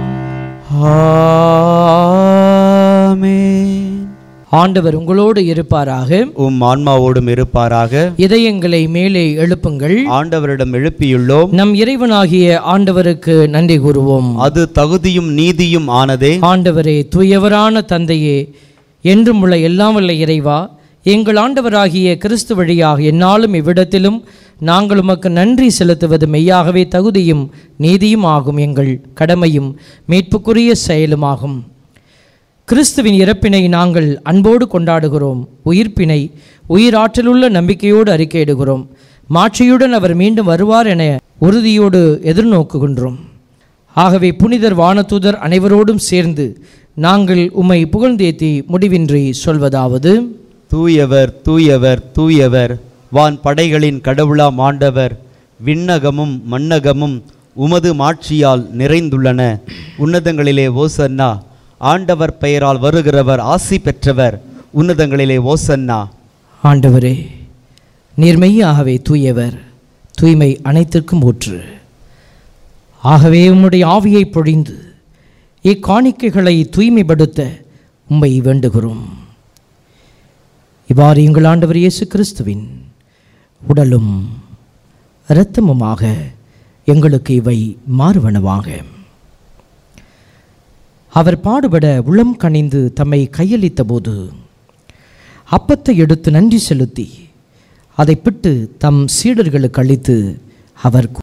ஆமென். ஆண்டவர் உங்களோடு இருப்பாராக உம் ஆன்மாவோடும் இருப்பாராக இதயங்களை மேலே எழுப்புங்கள் ஆண்டவரிடம் எழுப்பியுள்ளோம் நம் இறைவனாகிய ஆண்டவருக்கு நன்றி கூறுவோம் அது தகுதியும் நீதியும் ஆனதே ஆண்டவரே தூயவரான தந்தையே என்றும் உள்ள எல்லாம் வல்ல இறைவா எங்கள் ஆண்டவராகிய கிறிஸ்து வழியாக எந்நாளும் இவ்விடத்திலும் நாங்கள் உமக்கு நன்றி செலுத்துவது மெய்யாகவே தகுதியும் நீதியும் ஆகும் எங்கள் கடமையும் மீட்புக்குரிய செயலுமாகும் கிறிஸ்துவின் இறப்பினை நாங்கள் அன்போடு கொண்டாடுகிறோம் உயிர்ப்பினை உயிராற்றலுள்ள நம்பிக்கையோடு அறிக்கையிடுகிறோம் மாட்சியுடன் அவர் மீண்டும் வருவார் என உறுதியோடு எதிர்நோக்குகின்றோம் ஆகவே புனிதர் வானதூதர் அனைவரோடும் சேர்ந்து நாங்கள் உம்மை புகழ்ந்தேத்தி முடிவின்றி சொல்வதாவது தூயவர் தூயவர் தூயவர் வான் படைகளின் கடவுளாம் ஆண்டவர் விண்ணகமும் மண்ணகமும் உமது மாட்சியால் நிறைந்துள்ளன உன்னதங்களிலே ஓசன்னா ஆண்டவர் பெயரால் வருகிறவர் ஆசி பெற்றவர் உன்னதங்களிலே ஓசன்னா ஆண்டவரே நீர் மெய்யாகவே தூயவர் தூய்மை அனைத்திற்கும் ஊற்று ஆகவே உம்முடைய ஆவியை பொழிந்து இக்காணிக்கைகளை தூய்மைப்படுத்த உம்மை வேண்டுகிறோம் இவ்வாறு எங்கள் ஆண்டவர் இயேசு கிறிஸ்துவின் உடலும் இரத்தமுமாக எங்களுக்கு இவை மாறுவனவாக அவர் பாடுபட உளம் கனிந்து தம்மை கையளித்த போது அப்பத்தை எடுத்து நன்றி செலுத்தி அதை பிட்டு தம் சீடர்களுக்கு அளித்து அவர்